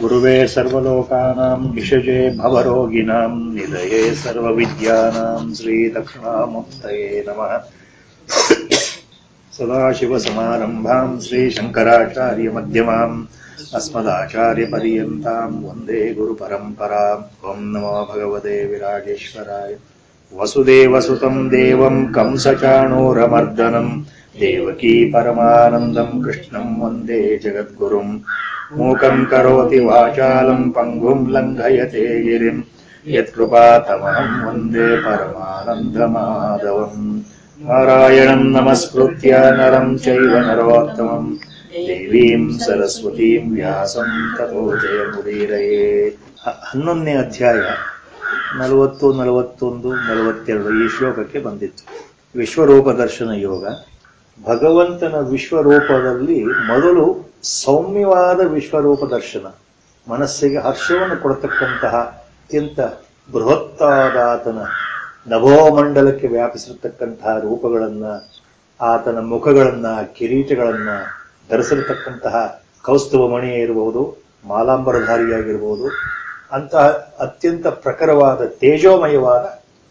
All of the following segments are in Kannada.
गुरुवे सर्वलोकानाम् विषजे भवरोगिणाम् निधये सर्वविद्यानाम् श्रीदक्षिणामूर्तये नमः सदाशिवसमारम्भाम् श्रीशङ्कराचार्यमध्यमाम् अस्मदाचार्यपर्यन्ताम् वन्दे गुरुपरम्पराम् ॐ नमो भगवते विराजेश्वराय वसुदेवसुतम् देवम् कंसचाणूरमर्दनम् देवकी परमानन्दम् कृष्णम् वन्दे जगद्गुरुम् मूकम् करोति वाचालम् पङ्गुम् लङ्घयते गिरिम् यत्कृपातमहम् वन्दे परमानन्दमाधवम् नारायणम् नमस्कृत्य नरम् चैव नरोत्तमम् ದೇವೀಂ ಸರಸ್ವತೀಂ ವ್ಯಾಸಂ ತಥೋ ಜಯಮುದೀರಯೇ ಹನ್ನೊಂದನೇ ಅಧ್ಯಾಯ ನಲವತ್ತು ನಲವತ್ತೊಂದು ನಲವತ್ತೆರಡು ಈ ಶ್ಲೋಕಕ್ಕೆ ಬಂದಿತ್ತು ವಿಶ್ವರೂಪ ದರ್ಶನ ಯೋಗ ಭಗವಂತನ ವಿಶ್ವರೂಪದಲ್ಲಿ ಮೊದಲು ಸೌಮ್ಯವಾದ ವಿಶ್ವರೂಪ ದರ್ಶನ ಮನಸ್ಸಿಗೆ ಹರ್ಷವನ್ನು ಕೊಡತಕ್ಕಂತಹ ಅತ್ಯಂತ ಬೃಹತ್ತಾದ ಆತನ ನಭೋಮಂಡಲಕ್ಕೆ ವ್ಯಾಪಿಸಿರತಕ್ಕಂತಹ ರೂಪಗಳನ್ನ ಆತನ ಮುಖಗಳನ್ನ ಕಿರೀಟಗಳನ್ನ ಧರಿಸಿರತಕ್ಕಂತಹ ಕೌಸ್ತುಭ ಮಣಿಯೇ ಇರಬಹುದು ಮಾಲಾಂಬರಧಾರಿಯಾಗಿರಬಹುದು ಅಂತಹ ಅತ್ಯಂತ ಪ್ರಖರವಾದ ತೇಜೋಮಯವಾದ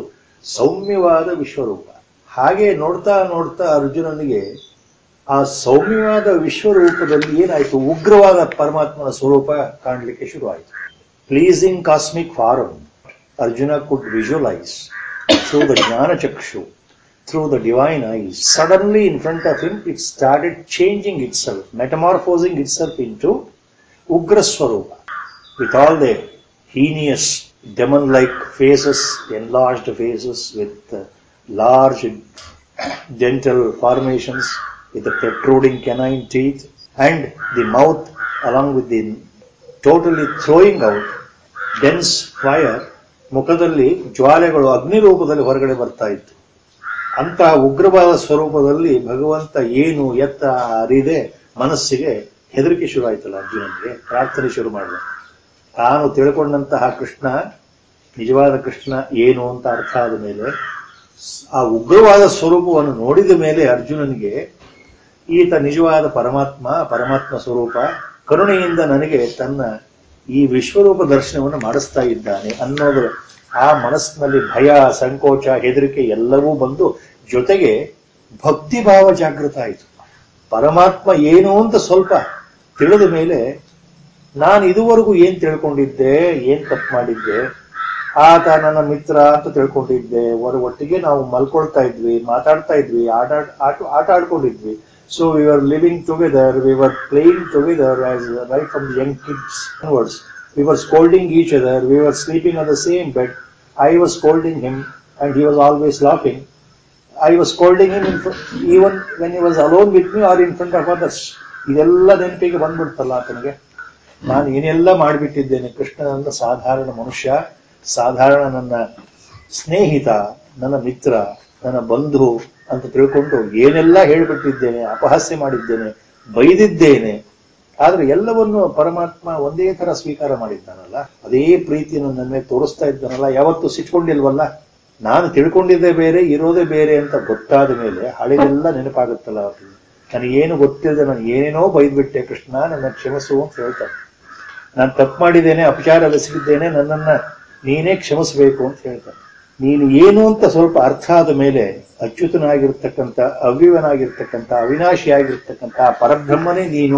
ಸೌಮ್ಯವಾದ ವಿಶ್ವರೂಪ ಹಾಗೆ ನೋಡ್ತಾ ನೋಡ್ತಾ ಅರ್ಜುನನಿಗೆ ಆ ಸೌಮ್ಯವಾದ ವಿಶ್ವರೂಪದಲ್ಲಿ ಏನಾಯಿತು ಉಗ್ರವಾದ ಪರಮಾತ್ಮನ ಸ್ವರೂಪ ಕಾಣಲಿಕ್ಕೆ ಶುರುವಾಯಿತು pleasing cosmic form Arjuna could visualise through the ಜ್ಞಾನಚಕ್ಷು through the divine eyes. Suddenly in front of him, it started changing itself, metamorphosing itself into Ugra Swarupa, with all the heinous demon-like faces, enlarged faces with uh, large dental formations, with the protruding canine teeth, and the mouth along with the totally throwing out dense fire, ಮುಖದಲ್ಲಿ ಜ್ವಾಲೆಗಳು ಅಗ್ನಿ ರೂಪದಲ್ಲಿ ಹೊರಗಡೆ ಬರ್ತಾ ಇತ್ತು ಅಂತಹ ಉಗ್ರವಾದ ಸ್ವರೂಪದಲ್ಲಿ ಭಗವಂತ ಏನು ಎತ್ತ ಅರಿದೆ ಮನಸ್ಸಿಗೆ ಹೆದರಿಕೆ ಶುರು ಆಯ್ತಲ್ಲ ಅರ್ಜುನನಿಗೆ ಪ್ರಾರ್ಥನೆ ಶುರು ಮಾಡಿದ ತಾನು ತಿಳ್ಕೊಂಡಂತಹ ಕೃಷ್ಣ ನಿಜವಾದ ಕೃಷ್ಣ ಏನು ಅಂತ ಅರ್ಥ ಆದ ಮೇಲೆ ಆ ಉಗ್ರವಾದ ಸ್ವರೂಪವನ್ನು ನೋಡಿದ ಮೇಲೆ ಅರ್ಜುನನಿಗೆ ಈತ ನಿಜವಾದ ಪರಮಾತ್ಮ ಪರಮಾತ್ಮ ಸ್ವರೂಪ ಕರುಣೆಯಿಂದ ನನಗೆ ತನ್ನ ಈ ವಿಶ್ವರೂಪ ದರ್ಶನವನ್ನು ಮಾಡಿಸ್ತಾ ಇದ್ದಾನೆ ಅನ್ನೋದು ಆ ಮನಸ್ಸಿನಲ್ಲಿ ಭಯ ಸಂಕೋಚ ಹೆದರಿಕೆ ಎಲ್ಲವೂ ಬಂದು ಜೊತೆಗೆ ಭಕ್ತಿಭಾವ ಜಾಗೃತ ಆಯಿತು ಪರಮಾತ್ಮ ಏನು ಅಂತ ಸ್ವಲ್ಪ ತಿಳಿದ ಮೇಲೆ ನಾನು ಇದುವರೆಗೂ ಏನ್ ತಿಳ್ಕೊಂಡಿದ್ದೆ ಏನ್ ತಪ್ಪು ಮಾಡಿದ್ದೆ ಆತ ನನ್ನ ಮಿತ್ರ ಅಂತ ತಿಳ್ಕೊಂಡಿದ್ದೆ ಅವರ ಒಟ್ಟಿಗೆ ನಾವು ಮಲ್ಕೊಳ್ತಾ ಇದ್ವಿ ಮಾತಾಡ್ತಾ ಇದ್ವಿ ಆಟ ಆಟ ಆಟ ಆಡ್ಕೊಂಡಿದ್ವಿ so we are living together we are playing together as right from young kids words we were scolding each other, we were sleeping on the same bed. I was scolding him and he was always laughing. I was scolding him in fr- even when he was alone with me or in front of others. ಇದೆಲ್ಲ ನೆನಪಿಗೆ ಬಂದ್ಬಿಡ್ತಲ್ಲ ಆತನಿಗೆ ನಾನು ಏನೆಲ್ಲ ಮಾಡಿಬಿಟ್ಟಿದ್ದೇನೆ ಕೃಷ್ಣ ನನ್ನ ಸಾಧಾರಣ ಮನುಷ್ಯ ಸಾಧಾರಣ ನನ್ನ ಸ್ನೇಹಿತ ನನ್ನ ಮಿತ್ರ ನನ್ನ ಬಂಧು ಅಂತ ತಿಳ್ಕೊಂಡು ಏನೆಲ್ಲ ಹೇಳ್ಬಿಟ್ಟಿದ್ದೇನೆ ಅಪಹಾಸ್ಯ ಮಾಡಿದ್ದೇನೆ ಬೈದಿದ್ದೇನೆ ಆದ್ರೆ ಎಲ್ಲವನ್ನು ಪರಮಾತ್ಮ ಒಂದೇ ತರ ಸ್ವೀಕಾರ ಮಾಡಿದ್ದಾನಲ್ಲ ಅದೇ ಪ್ರೀತಿಯನ್ನು ನನ್ನ ಮೇಲೆ ತೋರಿಸ್ತಾ ಇದ್ದಾನಲ್ಲ ಯಾವತ್ತು ಸಿಟ್ಕೊಂಡಿಲ್ವಲ್ಲ ನಾನು ತಿಳ್ಕೊಂಡಿದ್ದೇ ಬೇರೆ ಇರೋದೇ ಬೇರೆ ಅಂತ ಗೊತ್ತಾದ ಮೇಲೆ ಹಳೆದೆಲ್ಲ ನೆನಪಾಗುತ್ತಲ್ಲ ಅವರಿಗೆ ನನಗೇನು ಗೊತ್ತಿಲ್ಲದೆ ನಾನು ಏನೇನೋ ಬೈದ್ಬಿಟ್ಟೆ ಕೃಷ್ಣ ನನ್ನ ಕ್ಷಮಿಸು ಅಂತ ಹೇಳ್ತಾನೆ ನಾನು ತಪ್ಪು ಮಾಡಿದ್ದೇನೆ ಅಪಚಾರವೆಸಗಿದ್ದೇನೆ ನನ್ನನ್ನ ನೀನೇ ಕ್ಷಮಿಸಬೇಕು ಅಂತ ಹೇಳ್ತಾನೆ ನೀನು ಏನು ಅಂತ ಸ್ವಲ್ಪ ಅರ್ಥ ಆದ ಮೇಲೆ ಅಚ್ಯುತನಾಗಿರ್ತಕ್ಕಂಥ ಅವ್ಯವನಾಗಿರ್ತಕ್ಕಂಥ ಅವಿನಾಶಿಯಾಗಿರ್ತಕ್ಕಂಥ ಪರಬ್ರಹ್ಮನೇ ನೀನು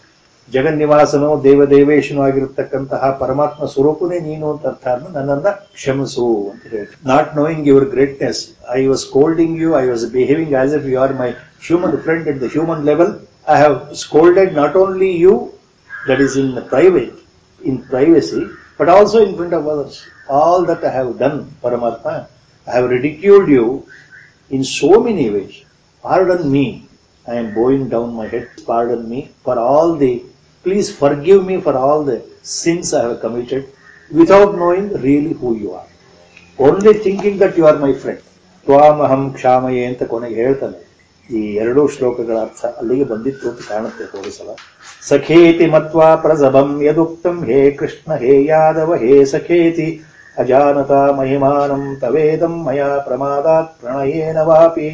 ಜಗನ್ನಿವಾಸನೋ ದೇವದೇವೇಶನೋ ಆಗಿರತಕ್ಕಂತಹ ಪರಮಾತ್ಮ ಸ್ವರೂಪನೇ ನೀನು ಅಂತ ಅರ್ಥ ನನ್ನನ್ನ ಕ್ಷಮಿಸು ಅಂತ ಹೇಳಿ not knowing your greatness I was scolding you I was behaving as if you are my human friend in the human level I have scolded not only you that is in private in privacy but also in front of others all that I have done Paramatma I have ridiculed you in so many ways pardon me I am bowing down my head. Pardon me for all the, please forgive me for all the sins I have committed without knowing really who you are. Only thinking that you are my friend. ತ್ವಾಮಹಂ ಕ್ಷಾಮಯೇ ಅಂತ ಕೊನೆಗೆ ಹೇಳ್ತಾನೆ ಈ ಎರಡೂ ಶ್ಲೋಕಗಳ ಅರ್ಥ ಅಲ್ಲಿಗೆ ಬಂದಿತ್ತು ಅಂತ ಕಾಣುತ್ತೆ ತೋರಿಸಲ ಸಖೇತಿ ಮತ್ವಾ ಪ್ರಸಭಂ ಯದುಕ್ತಂ ಹೇ ಕೃಷ್ಣ ಹೇ ಯಾದವ ಹೇ ಸಖೇತಿ ಅಜಾನತ ಮಹಿಮಾನಂ ತವೇದಂ ಮಯಾ ಪ್ರಮಾದಾತ್ ಪ್ರಣಯೇನ ವಾಪಿ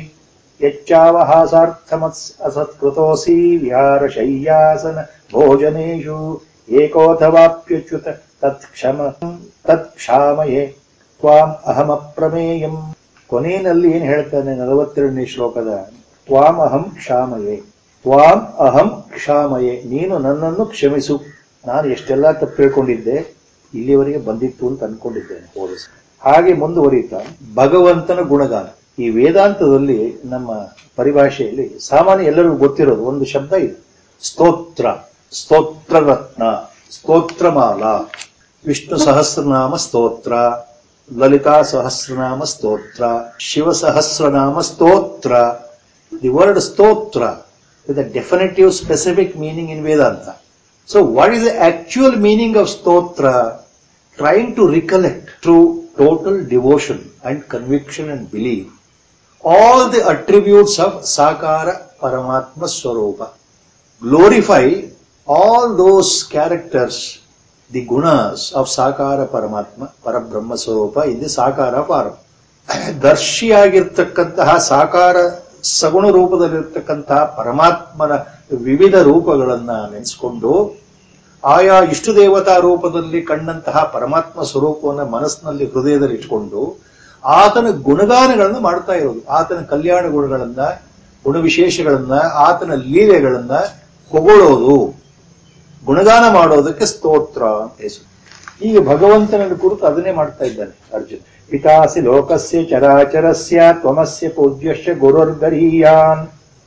ಯಚ್ಚಾವಹಾಸಾರ್ಥಮಸ್ ಅಸತ್ಕೃತೋಸಿ ವಿಹಾರಶಯ್ಯಾಸನ ಭೋಜನೇಷು ಏಕೋಥವಾಪ್ಯುಚ್ಯುತ ತತ್ಕ್ಷಮ ತತ್ಕ್ಷಾಮಯೇ ತ್ವಾಂ ಅಹಮಪ್ರಮೇಯಂ ಕೊನೆಯಲ್ಲಿ ಏನ್ ಹೇಳ್ತಾನೆ ನಲವತ್ತೆರಡನೇ ಶ್ಲೋಕದ ತ್ವಾಂ ಅಹಂ ಕ್ಷಾಮಯೇ ತ್ವಾಂ ಅಹಂ ಕ್ಷಾಮಯೇ ನೀನು ನನ್ನನ್ನು ಕ್ಷಮಿಸು ನಾನು ಎಷ್ಟೆಲ್ಲ ತಪ್ಪು ತಿಳ್ಕೊಂಡಿದ್ದೆ ಇಲ್ಲಿವರೆಗೆ ಬಂದಿತ್ತು ಅಂತ ಅನ್ಕೊಂಡಿದ್ದೇನೆ ಹೋಲಿಸಿ ಹಾಗೆ ಮುಂದುವರಿತಾ ಭಗವಂತನ ಗುಣಗಾನ ಈ ವೇದಾಂತದಲ್ಲಿ ನಮ್ಮ ಪರಿಭಾಷೆಯಲ್ಲಿ ಸಾಮಾನ್ಯ ಎಲ್ಲರಿಗೂ ಗೊತ್ತಿರೋದು ಒಂದು ಶಬ್ದ ಇದೆ ಸ್ತೋತ್ರ ಸ್ತೋತ್ರರತ್ನ ಸ್ತೋತ್ರಮಾಲ ವಿಷ್ಣು ಸಹಸ್ರನಾಮ ಸ್ತೋತ್ರ ಲಲಿತಾ ಸಹಸ್ರನಾಮ ಸ್ತೋತ್ರ Shiva Sahasranama stotra the word stotra with a definitive specific meaning in Vedanta. So what is the actual meaning of stotra? Trying to recollect through total devotion and conviction and belief all the attributes of Sakara Paramatma Swarupa. Glorify all those characters, the gunas of Sakara Paramatma, Parabrahma Swarupa in the Sakara Param. ದರ್ಶಿಯಾಗಿರ್ತಕ್ಕಂತಹ ಸಾಕಾರ ಸಗುಣ ರೂಪದಲ್ಲಿರ್ತಕ್ಕಂತಹ ಪರಮಾತ್ಮನ ವಿವಿಧ ರೂಪಗಳನ್ನ ನೆನೆಸ್ಕೊಂಡು ಆಯಾ ಇಷ್ಟು ದೇವತಾ ರೂಪದಲ್ಲಿ ಕಂಡಂತಹ ಪರಮಾತ್ಮ ಸ್ವರೂಪವನ್ನು ಮನಸ್ಸಿನಲ್ಲಿ ಹೃದಯದಲ್ಲಿ ಇಟ್ಕೊಂಡು ಆತನ ಗುಣಗಾನಗಳನ್ನು ಮಾಡ್ತಾ ಇರೋದು ಆತನ ಕಲ್ಯಾಣ ಗುಣಗಳನ್ನ ಗುಣವಿಶೇಷಗಳನ್ನ ಆತನ ಲೀಲೆಗಳನ್ನ ಹೊಗಳೋದು ಗುಣಗಾನ ಮಾಡೋದಕ್ಕೆ ಸ್ತೋತ್ರ ಅಂತ ಹೆಸರು ಈಗ ಭಗವಂತನ ಕುರಿತು ಅದನ್ನೇ ಮಾಡ್ತಾ ಇದ್ದಾನೆ ಅರ್ಜುನ್ ಪಿತಾಸಿ ಲೋಕಸ್ಯ ಚರಾಚರಸ್ಯ ತ್ವಮಸ್ಯ ಪೂಜ್ಯಶ್ಚ ಗುರುರ್ಗರೀಯಾನ್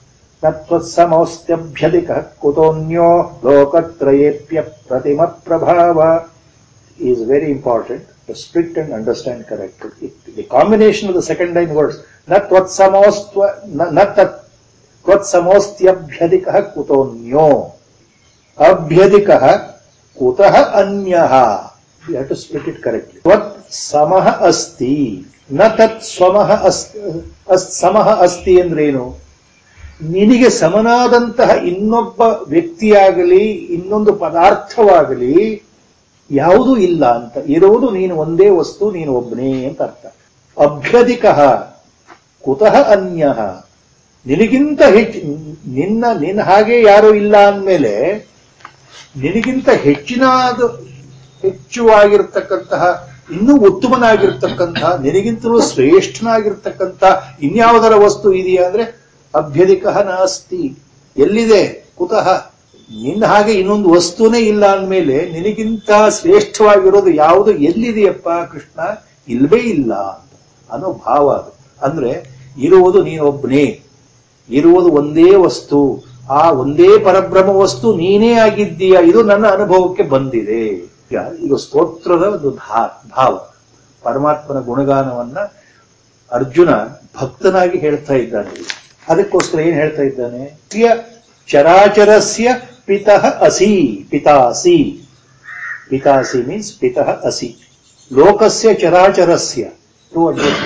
ತತ್ವತ್ಸಮೋಸ್ತ್ಯಭ್ಯಧಿಕ ಕುತೋನ್ಯೋ ಲೋಕತ್ರಯೇಪ್ಯ ಪ್ರತಿಮ ಪ್ರಭಾವ is very important to split and understand correctly. It, the combination of the second line words, na tvatsamostva, na, na tat, tvatsamostyabhyadikah kutonyo. Abhyadikah kutah anyaha. You have to split it correctly. Tvat samaha asti. Na tat swamaha asti, as, samaha asti ಅಂದ್ರೇನು ನಿನಗೆ ಸಮನಾದಂತಹ ಇನ್ನೊಬ್ಬ ವ್ಯಕ್ತಿಯಾಗಲಿ ಇನ್ನೊಂದು ಪದಾರ್ಥವಾಗಲಿ ಯಾವುದೂ ಇಲ್ಲ ಅಂತ ಇರುವುದು ನೀನು ಒಂದೇ ವಸ್ತು ನೀನು ಒಬ್ಬನೇ ಅಂತ ಅರ್ಥ ಅಭ್ಯಧಿಕ ಕುತಃ ಅನ್ಯ ನಿನಗಿಂತ ಹೆಚ್ಚು ನಿನ್ನ ನಿನ್ನ ಹಾಗೆ ಯಾರು ಇಲ್ಲ ಅಂದಮೇಲೆ ನಿನಗಿಂತ ಹೆಚ್ಚಿನಾದ ಹೆಚ್ಚುವಾಗಿರ್ತಕ್ಕಂತಹ ಇನ್ನೂ ಉತ್ತಮನಾಗಿರ್ತಕ್ಕಂತಹ ನಿನಗಿಂತಲೂ ಶ್ರೇಷ್ಠನಾಗಿರ್ತಕ್ಕಂತಹ ಇನ್ಯಾವುದರ ವಸ್ತು ಇದೆಯಾ ಅಂದ್ರೆ ಅಭ್ಯಧಿಕ ನಾಸ್ತಿ ಎಲ್ಲಿದೆ ಕುತಃ ನಿನ್ನ ಹಾಗೆ ಇನ್ನೊಂದು ವಸ್ತುನೇ ಇಲ್ಲ ಅಂದಮೇಲೆ ನಿನಗಿಂತ ಶ್ರೇಷ್ಠವಾಗಿರೋದು ಯಾವುದು ಎಲ್ಲಿದೆಯಪ್ಪ ಕೃಷ್ಣ ಇಲ್ವೇ ಇಲ್ಲ ಅನ್ನೋ ಭಾವ ಅದು ಅಂದ್ರೆ ಇರುವುದು ನೀನೊಬ್ಬನೇ ಇರುವುದು ಒಂದೇ ವಸ್ತು ಆ ಒಂದೇ ಪರಬ್ರಹ್ಮ ವಸ್ತು ನೀನೇ ಆಗಿದ್ದೀಯ ಇದು ನನ್ನ ಅನುಭವಕ್ಕೆ ಬಂದಿದೆ ಈಗ ಇದು ಸ್ತೋತ್ರದ ಒಂದು ಭಾ- ಭಾವ ಪರಮಾತ್ಮನ ಗುಣಗಾನವನ್ನ ಅರ್ಜುನ ಭಕ್ತನಾಗಿ ಹೇಳ್ತಾ ಇದ್ದಾನೆ ಅದಕ್ಕೋಸ್ಕರ ಏನ್ ಹೇಳ್ತಾ ಇದ್ದಾನೆ ಪ್ರಿಯ ಚರಾಚರಸ್ಯ ಪಿತಃ ಅಸಿ ಪಿತಾಸಿ ಪಿತಾಸಿ ಮೀನ್ಸ್ ಪಿತಃ ಅಸಿ ಲೋಕಸ್ಯ ಚರಾಚರಸ್ಯ ಟು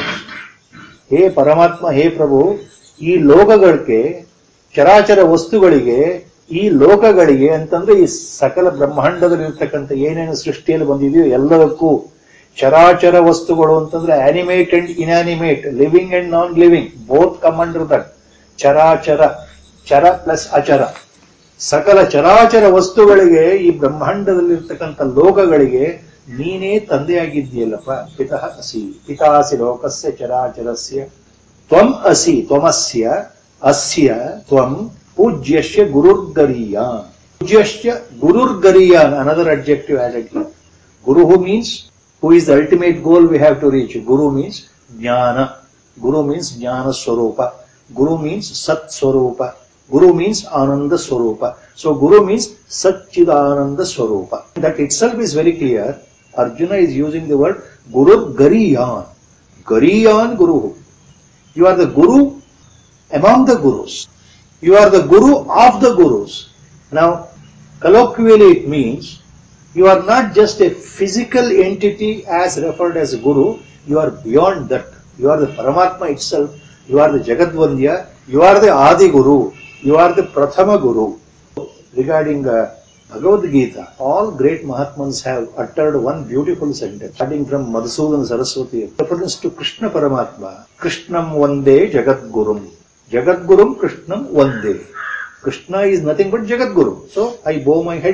ಹೇ ಪರಮಾತ್ಮ ಹೇ ಪ್ರಭು ಈ ಲೋಕಗಳಿಗೆ ಚರಾಚರ ವಸ್ತುಗಳಿಗೆ ಈ ಲೋಕಗಳಿಗೆ ಅಂತಂದ್ರೆ ಈ ಸಕಲ ಬ್ರಹ್ಮಾಂಡದಲ್ಲಿರ್ತಕ್ಕಂಥ ಏನೇನು ಸೃಷ್ಟಿಯಲ್ಲಿ ಬಂದಿದೆಯೋ ಎಲ್ಲದಕ್ಕೂ ಚರಾಚರ ವಸ್ತುಗಳು ಅಂತಂದ್ರೆ animate and inanimate living and non living both come under that ಚರಾಚರ ಚರ ಪ್ಲಸ್ ಅಚರ ಸಕಲ ಚರಾಚರ ವಸ್ತುಗಳಿಗೆ ಈ ಬ್ರಹ್ಮಾಂಡದಲ್ಲಿರ್ತಕ್ಕಂಥ ಲೋಕಗಳಿಗೆ ನೀನೇ ತಂದೆಯಾಗಿದ್ದೀಯಲ್ಲಪ್ಪ ಪಿತಃ ಅಸಿ ಪಿತಾಸಿ ಲೋಕಸ್ಯ ಚರಾಚರಸ್ಯ ತ್ವಂ ಅಸಿ ತ್ವಮಸ್ಯ ಅಸ್ಯ ತ್ವಂ ಪೂಜ್ಯಶ್ಯ ಗುರುರ್ಗರೀಯಾನ್ ಪೂಜ್ಯಶ್ಚ ಗುರುರ್ಗರೀಯಾನ್ another objective added guru means who is the ultimate goal we have to reach guru means ಜ್ಞಾನ ಗುರು ಮೀನ್ಸ್ ಜ್ಞಾನ ಸ್ವರೂಪ ಗುರು ಮೀನ್ಸ್ ಸತ್ ಸ್ವರೂಪ ಗುರು ಮೀನ್ಸ್ ಆನಂದ ಸ್ವರೂಪ ಸೊ ಗುರು ಮೀನ್ಸ್ ಸಚ್ಚಿದಾನಂದ ಸ್ವರೂಪ that itself is very clear Arjuna is using the word guru ಗರಿಯಾನ್ ಗರಿಯಾನ್ guru you are the guru among the gurus. You are the guru of the gurus. Now, colloquially it means you are not just a physical entity as referred as guru, you are beyond that. You are the Paramatma itself, you are the Jagadvandya, you are the Adi Guru, you are the Prathama Guru. Regarding uh, Bhagavad Gita, all great Mahatmans have uttered one beautiful sentence, starting from Madhusudan Saraswati, reference to Krishna Paramatma. Krishnam Vande Jagadgurum. Jagadgurum Krishnam Vande. Krishna is nothing but Jagadguru. So I bow my head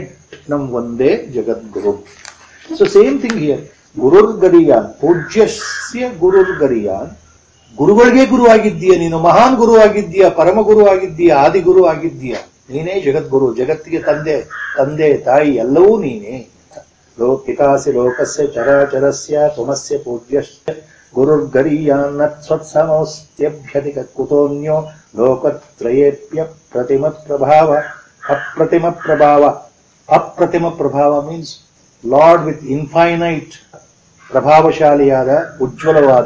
ಕೃಷ್ಣಂ ಒಂದೇ ಜಗದ್ಗುರು ಸೊ ಸೇಮ್ ಥಿಂಗ್ ಹಿಯರ್ ಗುರುರ್ಗರಿಯಾನ್ ಪೂಜ್ಯಸ್ಯ ಗುರುರ್ಗರಿಯಾನ್ ಗುರುಗಳಿಗೆ ಗುರು ಆಗಿದ್ದೀಯ ನೀನು ಮಹಾನ್ ಗುರು ಆಗಿದ್ದೀಯ ಪರಮ ಗುರು ಆಗಿದ್ದೀಯ ಆದಿ ಗುರು ಆಗಿದ್ದೀಯ ನೀನೇ ಜಗದ್ಗುರು ಜಗತ್ತಿಗೆ ತಂದೆ ತಂದೆ ತಾಯಿ ಎಲ್ಲವೂ ನೀನೇ ಲೋ ಪಿತಾಸಿ ಲೋಕಸ್ಯ ಚರಾಚರಸ್ಯ ತುಮಸ್ಯ ಪೂಜ್ಯಶ್ಚ ಗುರುರ್ಗರೀಯಾನ್ನ ಸ್ವತ್ಸಮೋಸ್ತ್ಯಭ್ಯಧಿಕ ಕುತೋನ್ಯೋ ಲೋಕತ್ರಯೇಪ್ಯ ಪ್ರತಿಮ ಪ್ರಭಾವ ಅಪ್ರತಿಮ ಪ್ರಭಾವ ಅಪ್ರತಿಮ ಪ್ರಭಾವ ಮೀನ್ಸ್ ಲಾರ್ಡ್ ವಿತ್ ಇನ್ಫೈನೈಟ್ ಪ್ರಭಾವಶಾಲಿಯಾದ ಉಜ್ವಲವಾದ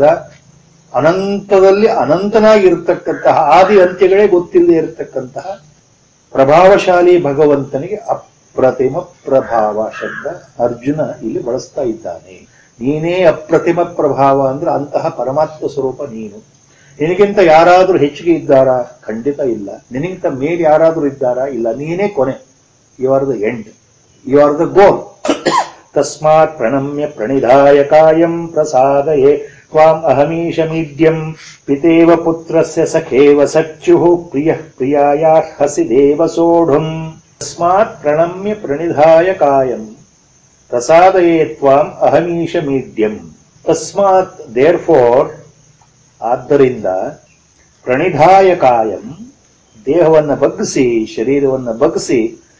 ಅನಂತದಲ್ಲಿ ಅನಂತನಾಗಿರ್ತಕ್ಕಂತಹ ಆದಿ ಅಂತ್ಯಗಳೇ ಗೊತ್ತಿಲ್ಲದೆ ಇರತಕ್ಕಂತಹ ಪ್ರಭಾವಶಾಲಿ ಭಗವಂತನಿಗೆ ಅಪ್ರತಿಮ ಪ್ರಭಾವ ಶಬ್ದ ಅರ್ಜುನ ಇಲ್ಲಿ ಬಳಸ್ತಾ ಇದ್ದಾನೆ ನೀನೇ ಅಪ್ರತಿಮ ಪ್ರಭಾವ ಅಂದ್ರೆ ಅಂತಹ ಪರಮಾತ್ಮ ಸ್ವರೂಪ ನೀನು ನಿನಗಿಂತ ಯಾರಾದ್ರೂ ಹೆಚ್ಚಿಗೆ ಇದ್ದಾರಾ ಖಂಡಿತ ಇಲ್ಲ ನಿನಗಿಂತ ಮೇಲೆ ಯಾರಾದ್ರೂ ಇದ್ದಾರಾ ಇಲ್ಲ ನೀನೇ ಕೊನೆ you are the end you are the goal ತಸ್ಮಾತ್ ಪ್ರಣಮ್ಯ ಪ್ರಣಿಧಾಯ ಕಾಯಂ ಪ್ರಸಾದಯೇ ತ್ವಾಂ ಅಹಮೀಶಮೀಡ್ಯಂ ಪಿತೇವ ಪುತ್ರಸ್ಯ ಸಖೇವ ಸಚ್ಯುಃ ಪ್ರಿಯ ಪ್ರಿಯಾಯ ಹಸಿ ದೇವ ಸೋಢುಂ ತಸ್ಮಾತ್ ಪ್ರಣಮ್ಯ ಪ್ರಣಿಧಾಯ ಕಾಯಂ ಪ್ರಸಾದಯೇ ತ್ವಾಂ ಅಹಮೀಶಮೀಡ್ಯಂ ತಸ್ಮಾತ್ ದೇರ್ ಫೋರ್ ಆದ್ದರಿಂದ ಪ್ರಣಿಧಾಯ ಕಾಯಂ ದೇಹವನ್ನು ಬಗ್ಗಿಸಿ ಶರೀರವನ್ನು ಬಗ್ಗಿಸಿ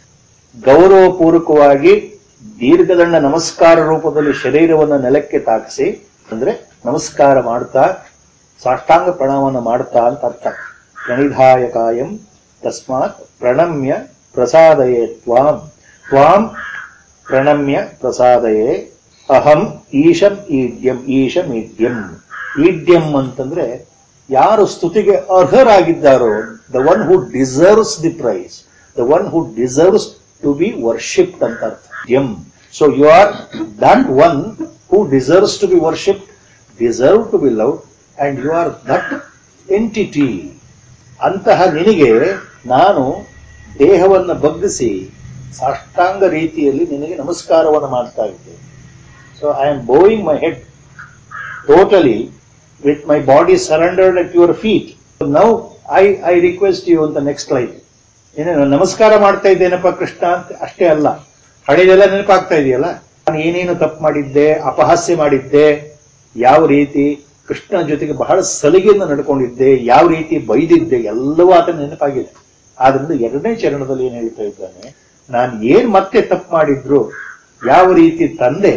ಗೌರವಪೂರ್ವಕವಾಗಿ ದೀರ್ಘದಂಡ ನಮಸ್ಕಾರ ರೂಪದಲ್ಲಿ ಶರೀರವನ್ನು ನೆಲಕ್ಕೆ ತಾಕಿಸಿ ಅಂದ್ರೆ ನಮಸ್ಕಾರ ಮಾಡ್ತಾ ಸಾಷ್ಟಾಂಗ ಪ್ರಣಾಮವನ್ನು ಮಾಡ್ತಾ ಅಂತ ಅರ್ಥ ಪ್ರಣಿಧಾಯ ಕಾಯಂ ತಸ್ಮಾತ್ ಪ್ರಣಮ್ಯ ಪ್ರಸಾದಯೇ ತ್ವಾಂ ತ್ವಾಂ ಪ್ರಣಮ್ಯ ಪ್ರಸಾದಯೇ ಅಹಂ ಈಶಂ ಈಡ್ಯಂ ಈಶಂ ಈಡ್ಯಂ ಈಡ್ಯಂ ಅಂತಂದ್ರೆ ಯಾರು ಸ್ತುತಿಗೆ ಅರ್ಹರಾಗಿದ್ದಾರೋ the one who deserves the praise the one who deserves to be worshipped ಅಂತ ಅರ್ಥ um so you are that one who deserves to be worshipped deserve to be love and you are that entity ಅಂತಹ ನಿನಗೆ ನಾನು ದೇಹವನ್ನು ಬಗ್ಗಿಸಿ ಸಾಷ್ಟಾಂಗ ರೀತಿಯಲ್ಲಿ ನಿನಗೆ ನಮಸ್ಕಾರವನ್ನು ಮಾಡ್ತಾ ಇದ್ದೇನೆ so I am bowing my head totally with my body surrendered at your feet now I I request you ಅಂತ ನೆಕ್ಸ್ಟ್ ಲೈಫ್ ಏನೇನು ನಮಸ್ಕಾರ ಮಾಡ್ತಾ ಇದ್ದೇನಪ್ಪ ಕೃಷ್ಣ ಅಂತ ಅಷ್ಟೇ ಅಲ್ಲ ಹಳೆದೆಲ್ಲ ನೆನಪಾಗ್ತಾ ಇದೆಯಲ್ಲ ನಾನು ಏನೇನು ತಪ್ಪು ಮಾಡಿದ್ದೆ ಅಪಹಾಸ್ಯ ಮಾಡಿದ್ದೆ ಯಾವ ರೀತಿ ಕೃಷ್ಣನ ಜೊತೆಗೆ ಬಹಳ ಸಲಿಗೆಯಿಂದ ನಡ್ಕೊಂಡಿದ್ದೆ ಯಾವ ರೀತಿ ಬೈದಿದ್ದೆ ಎಲ್ಲವೂ ಆತನ ನೆನಪಾಗಿದೆ ಆದ್ರಿಂದ ಎರಡನೇ ಚರಣದಲ್ಲಿ ಏನ್ ಹೇಳ್ತಾ ಇದ್ದಾನೆ ನಾನು ಏನ್ ಮತ್ತೆ ತಪ್ಪು ಮಾಡಿದ್ರು ಯಾವ ರೀತಿ ತಂದೆ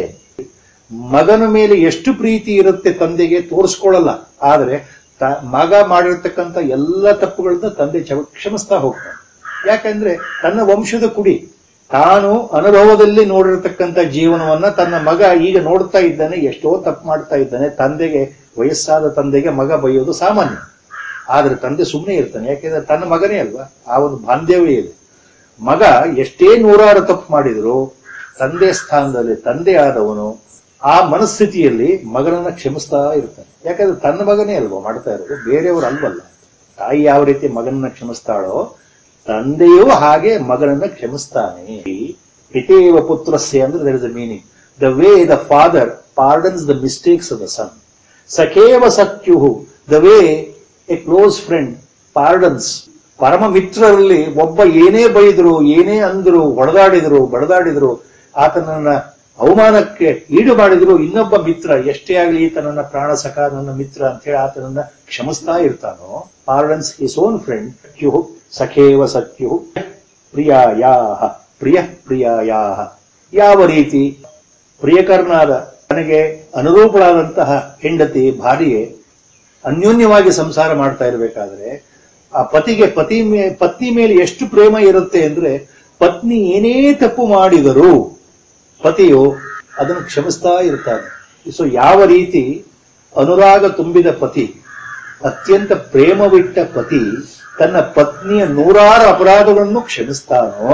ಮಗನ ಮೇಲೆ ಎಷ್ಟು ಪ್ರೀತಿ ಇರುತ್ತೆ ತಂದೆಗೆ ತೋರಿಸ್ಕೊಳ್ಳಲ್ಲ ಆದ್ರೆ ತ- ಮಗ ಮಾಡಿರ್ತಕ್ಕಂಥ ಎಲ್ಲ ತಪ್ಪುಗಳನ್ನ ತಂದೆ ಚ- ಕ್ಷಮಿಸ್ತಾ ಹೋಗ್ತಾನೆ ಯಾಕಂದ್ರೆ ತನ್ನ ವಂಶದ ಕುಡಿ ತಾನು ಅನುಭವದಲ್ಲಿ ನೋಡಿರ್ತಕ್ಕಂಥ ಜೀವನವನ್ನ ತನ್ನ ಮಗ ಈಗ ನೋಡ್ತಾ ಇದ್ದಾನೆ ಎಷ್ಟೋ ತಪ್ಪು ಮಾಡ್ತಾ ಇದ್ದಾನೆ ತಂದೆಗೆ ವಯಸ್ಸಾದ ತಂದೆಗೆ ಮಗ ಬೈಯೋದು ಸಾಮಾನ್ಯ ಆದ್ರೆ ತಂದೆ ಸುಮ್ಮನೆ ಇರ್ತಾನೆ ಯಾಕೆಂದ್ರೆ ತನ್ನ ಮಗನೇ ಅಲ್ವಾ ಆ ಒಂದು ಬಾಂಧವ್ಯ ಇದೆ ಮಗ ಎಷ್ಟೇ ನೂರಾರು ತಪ್ಪು ಮಾಡಿದ್ರು ತಂದೆ ಸ್ಥಾನದಲ್ಲಿ ತಂದೆ ಆದವನು ಆ ಮನಸ್ಥಿತಿಯಲ್ಲಿ ಮಗನನ್ನ ಕ್ಷಮಿಸ್ತಾ ಇರ್ತಾನೆ ಯಾಕಂದ್ರೆ ತನ್ನ ಮಗನೇ ಅಲ್ವಾ ಮಾಡ್ತಾ ಇರೋದು ಬೇರೆಯವರು ಅಲ್ವಲ್ಲ ತಾಯಿ ಯಾವ ರೀತಿ ಮಗನನ್ನ ಕ್ಷಮಿಸ್ತಾಳೋ ತಂದೆಯೂ ಹಾಗೆ ಮಗನನ್ನ ಕ್ಷಮಿಸ್ತಾನೆ ಪಿತೇವ ಪುತ್ರಸ್ಯ ಅಂದ್ರೆ there is a meaning the way the father pardons the mistakes of the son ಸಖೇವ ಸತ್ಯು the way a close friend pardons ಪರಮ ಮಿತ್ರರಲ್ಲಿ ಒಬ್ಬ ಏನೇ ಬೈದ್ರು ಏನೇ ಅಂದ್ರು ಹೊಡೆದಾಡಿದ್ರು ಬಡದಾಡಿದ್ರು ಆತನನ್ನ ಅವಮಾನಕ್ಕೆ ಈಡು ಮಾಡಿದ್ರು ಇನ್ನೊಬ್ಬ ಮಿತ್ರ ಎಷ್ಟೇ ಆಗಲಿ ಈತನನ್ನ ಪ್ರಾಣ ಸಖ ನನ್ನ ಮಿತ್ರ ಅಂತ ಹೇಳಿ ಆತನನ್ನ ಕ್ಷಮಿಸ್ತಾ ಇರ್ತಾನೋ ಪಾರ್ಡನ್ಸ್ ಹಿಸ್ ಓನ್ ಫ್ರೆಂಡ್ ಸತ್ಯು ಸಖೇವ ಸತ್ಯು ಪ್ರಿಯಾಯಾಹ ಪ್ರಿಯ ಪ್ರಿಯಾಯಾಹ ಯಾವ ರೀತಿ ಪ್ರಿಯಕರನಾದ ತನಗೆ ಅನುರೂಪಳಾದಂತಹ ಹೆಂಡತಿ ಭಾರ್ಯೆ ಅನ್ಯೋನ್ಯವಾಗಿ ಸಂಸಾರ ಮಾಡ್ತಾ ಇರಬೇಕಾದ್ರೆ ಆ ಪತಿಗೆ ಪತಿ ಮೇ ಪತ್ನಿ ಮೇಲೆ ಎಷ್ಟು ಪ್ರೇಮ ಇರುತ್ತೆ ಅಂದ್ರೆ ಪತ್ನಿ ಏನೇ ತಪ್ಪು ಮಾಡಿದರೂ ಪತಿಯು ಅದನ್ನು ಕ್ಷಮಿಸ್ತಾ ಇರ್ತಾನೆ ಸೊ ಯಾವ ರೀತಿ ಅನುರಾಗ ತುಂಬಿದ ಪತಿ ಅತ್ಯಂತ ಪ್ರೇಮವಿಟ್ಟ ಪತಿ ತನ್ನ ಪತ್ನಿಯ ನೂರಾರು ಅಪರಾಧಗಳನ್ನು ಕ್ಷಮಿಸ್ತಾನೋ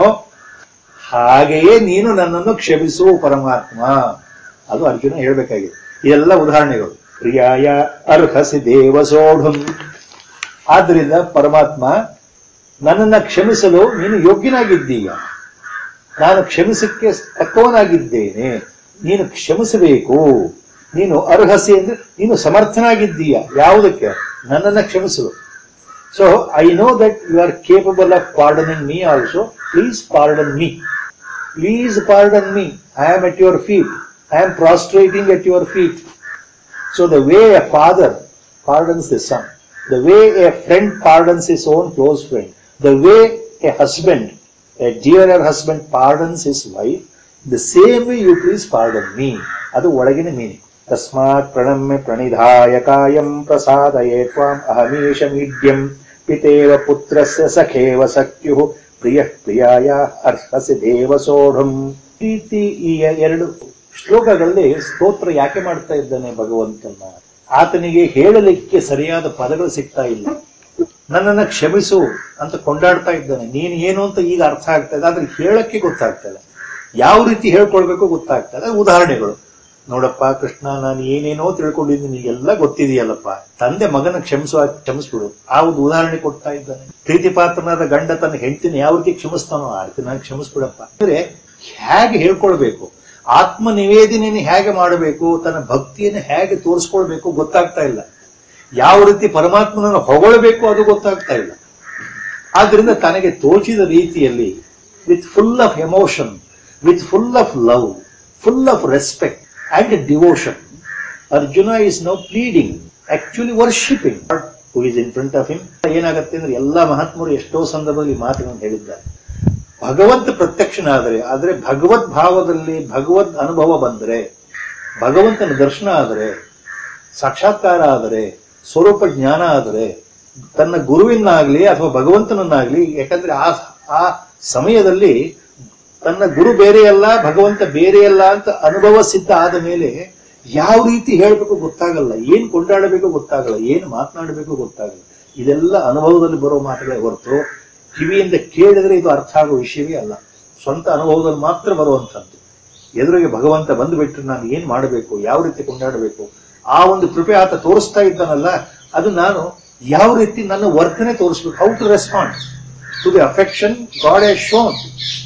ಹಾಗೆಯೇ ನೀನು ನನ್ನನ್ನು ಕ್ಷಮಿಸು ಪರಮಾತ್ಮ ಅದು ಅರ್ಜುನ ಹೇಳ್ಬೇಕಾಗಿದೆ ಇದೆಲ್ಲ ಉದಾಹರಣೆಗಳು ಪ್ರಿಯಾಯ ಅರ್ಹಸಿ ದೇವ ಸೋಢಂ ಆದ್ರಿಂದ ಪರಮಾತ್ಮ ನನ್ನನ್ನ ಕ್ಷಮಿಸಲು ನೀನು ಯೋಗ್ಯನಾಗಿದ್ದೀಯ ನಾನು ಕ್ಷಮಿಸಕ್ಕೆ ತಕ್ಕವನಾಗಿದ್ದೇನೆ ನೀನು ಕ್ಷಮಿಸಬೇಕು ನೀನು ಅರ್ಹಸಿ ಅಂದ್ರೆ ನೀನು ಸಮರ್ಥನಾಗಿದ್ದೀಯ ಯಾವುದಕ್ಕೆ ನನ್ನನ್ನ ಕ್ಷಮಿಸಲು so I know that you are capable of pardoning me also please pardon me Please pardon me. I am at your feet. I am prostrating at your feet. So the way a father pardons his son, the way a friend pardons his own close friend, the way a husband, a dearer husband pardons his wife, the same way you please pardon me. ಅದು ಒಳಗಿನ ಮೀನಿಂಗ್ ತಸ್ಮಾತ್ ಪ್ರಣಮ್ಯ ಪ್ರಣಿಧಾಯ ಕಾಯಂ ಪ್ರಸಾದಯೇ ತ್ವಾಂ ಅಹಮೀಶ ಮೀಡ್ಯಂ ಪಿತೇವ ಪುತ್ರಸ್ಯ ಸಖೇವ ಸಖ್ಯು ಪ್ರಿಯ ಪ್ರಿಯಾಯ ಅರ್ಹಸಿ ದೇವ ಸೋಢಂ ಈ ರೀತಿ ಈ ಎರಡು ಶ್ಲೋಕಗಳಲ್ಲಿ ಸ್ತೋತ್ರ ಯಾಕೆ ಮಾಡ್ತಾ ಇದ್ದಾನೆ ಭಗವಂತನ ಆತನಿಗೆ ಹೇಳಲಿಕ್ಕೆ ಸರಿಯಾದ ಪದಗಳು ಸಿಗ್ತಾ ಇಲ್ಲ ನನ್ನನ್ನ ಕ್ಷಮಿಸು ಅಂತ ಕೊಂಡಾಡ್ತಾ ಇದ್ದಾನೆ ನೀನು ಏನು ಅಂತ ಈಗ ಅರ್ಥ ಆಗ್ತಾ ಇದೆ ಆದ್ರೆ ಹೇಳಕ್ಕೆ ಗೊತ್ತಾಗ್ತಾ ಇಲ್ಲ ಯಾವ ರೀತಿ ಹೇಳ್ಕೊಳ್ಬೇಕು ಗೊತ್ತಾಗ್ತಾ ಇಲ್ಲ ಉದಾಹರಣೆಗಳು ನೋಡಪ್ಪ ಕೃಷ್ಣ ನಾನು ಏನೇನೋ ತಿಳ್ಕೊಂಡಿದ್ದೀನಿ ಎಲ್ಲ ಗೊತ್ತಿದೆಯಲ್ಲಪ್ಪ ತಂದೆ ಮಗನ ಕ್ಷಮಿಸುವ ಕ್ಷಮಿಸ್ಬಿಡು ಆ ಒಂದು ಉದಾಹರಣೆ ಕೊಡ್ತಾ ಇದ್ದಾನೆ ಪ್ರೀತಿ ಪಾತ್ರನಾದ ಗಂಡ ತನ್ನ ಹೆಂಡತಿನ ಯಾವ ರೀತಿ ಕ್ಷಮಿಸ್ತಾನೋ ಆ ರೀತಿ ನಾನು ಕ್ಷಮಿಸ್ಬಿಡಪ್ಪ ಅಂದ್ರೆ ಹೇಗೆ ಹೇಳ್ಕೊಳ್ಬೇಕು ಆತ್ಮ ನಿವೇದನೆಯನ್ನು ಹೇಗೆ ಮಾಡಬೇಕು ತನ್ನ ಭಕ್ತಿಯನ್ನು ಹೇಗೆ ತೋರಿಸ್ಕೊಳ್ಬೇಕು ಗೊತ್ತಾಗ್ತಾ ಇಲ್ಲ ಯಾವ ರೀತಿ ಪರಮಾತ್ಮನನ್ನು ಹೊಗಳಬೇಕು ಅದು ಗೊತ್ತಾಗ್ತಾ ಇಲ್ಲ ಆದ್ರಿಂದ ತನಗೆ ತೋಚಿದ ರೀತಿಯಲ್ಲಿ with full of emotion with full of love full of respect and devotion Arjuna is now pleading actually worshipping who is in front of him ಏನಾಗುತ್ತೆ ಅಂದ್ರೆ ಎಲ್ಲಾ ಮಹಾತ್ಮರು ಎಷ್ಟೋ ಸಂದರ್ಭದಲ್ಲಿ ಮಾತುಗಳನ್ನು ಹೇಳಿದ್ದಾರೆ ಭಗವಂತ ಪ್ರತ್ಯಕ್ಷನಾದರೆ ಆದ್ರೆ ಭಗವದ್ ಭಾವದಲ್ಲಿ ಭಗವದ್ ಅನುಭವ ಬಂದರೆ ಭಗವಂತನ ದರ್ಶನ ಆದರೆ ಸಾಕ್ಷಾತ್ಕಾರ ಆದರೆ ಸ್ವರೂಪ ಜ್ಞಾನ ಆದರೆ ತನ್ನ ಗುರುವಿನಾಗ್ಲಿ ಅಥವಾ ಭಗವಂತನನ್ನಾಗ್ಲಿ ಯಾಕಂದ್ರೆ ಆ ಆ ಸಮಯದಲ್ಲಿ ತನ್ನ ಗುರು ಬೇರೆಯಲ್ಲ ಭಗವಂತ ಬೇರೆಯಲ್ಲ ಅಂತ ಅನುಭವ ಸಿದ್ಧ ಆದ ಮೇಲೆ ಯಾವ ರೀತಿ ಹೇಳ್ಬೇಕು ಗೊತ್ತಾಗಲ್ಲ ಏನ್ ಕೊಂಡಾಡಬೇಕು ಗೊತ್ತಾಗಲ್ಲ ಏನ್ ಮಾತನಾಡಬೇಕು ಗೊತ್ತಾಗಲ್ಲ ಇದೆಲ್ಲ ಅನುಭವದಲ್ಲಿ ಬರೋ ಮಾತುಗಳೇ ಹೊರತು ಕಿವಿಯಿಂದ ಕೇಳಿದ್ರೆ ಇದು ಅರ್ಥ ಆಗೋ ವಿಷಯವೇ ಅಲ್ಲ ಸ್ವಂತ ಅನುಭವದಲ್ಲಿ ಮಾತ್ರ ಬರುವಂತದ್ದು ಎದುರಿಗೆ ಭಗವಂತ ಬಂದುಬಿಟ್ರೆ ನಾನು ಏನ್ ಮಾಡಬೇಕು ಯಾವ ರೀತಿ ಕೊಂಡಾಡಬೇಕು ಆ ಒಂದು ಕೃಪೆ ಆತ ತೋರಿಸ್ತಾ ಇದ್ದಾನಲ್ಲ ಅದು ನಾನು ಯಾವ ರೀತಿ ನನ್ನ ವರ್ತನೆ ತೋರಿಸ್ಬೇಕು how to respond to the affection God has shown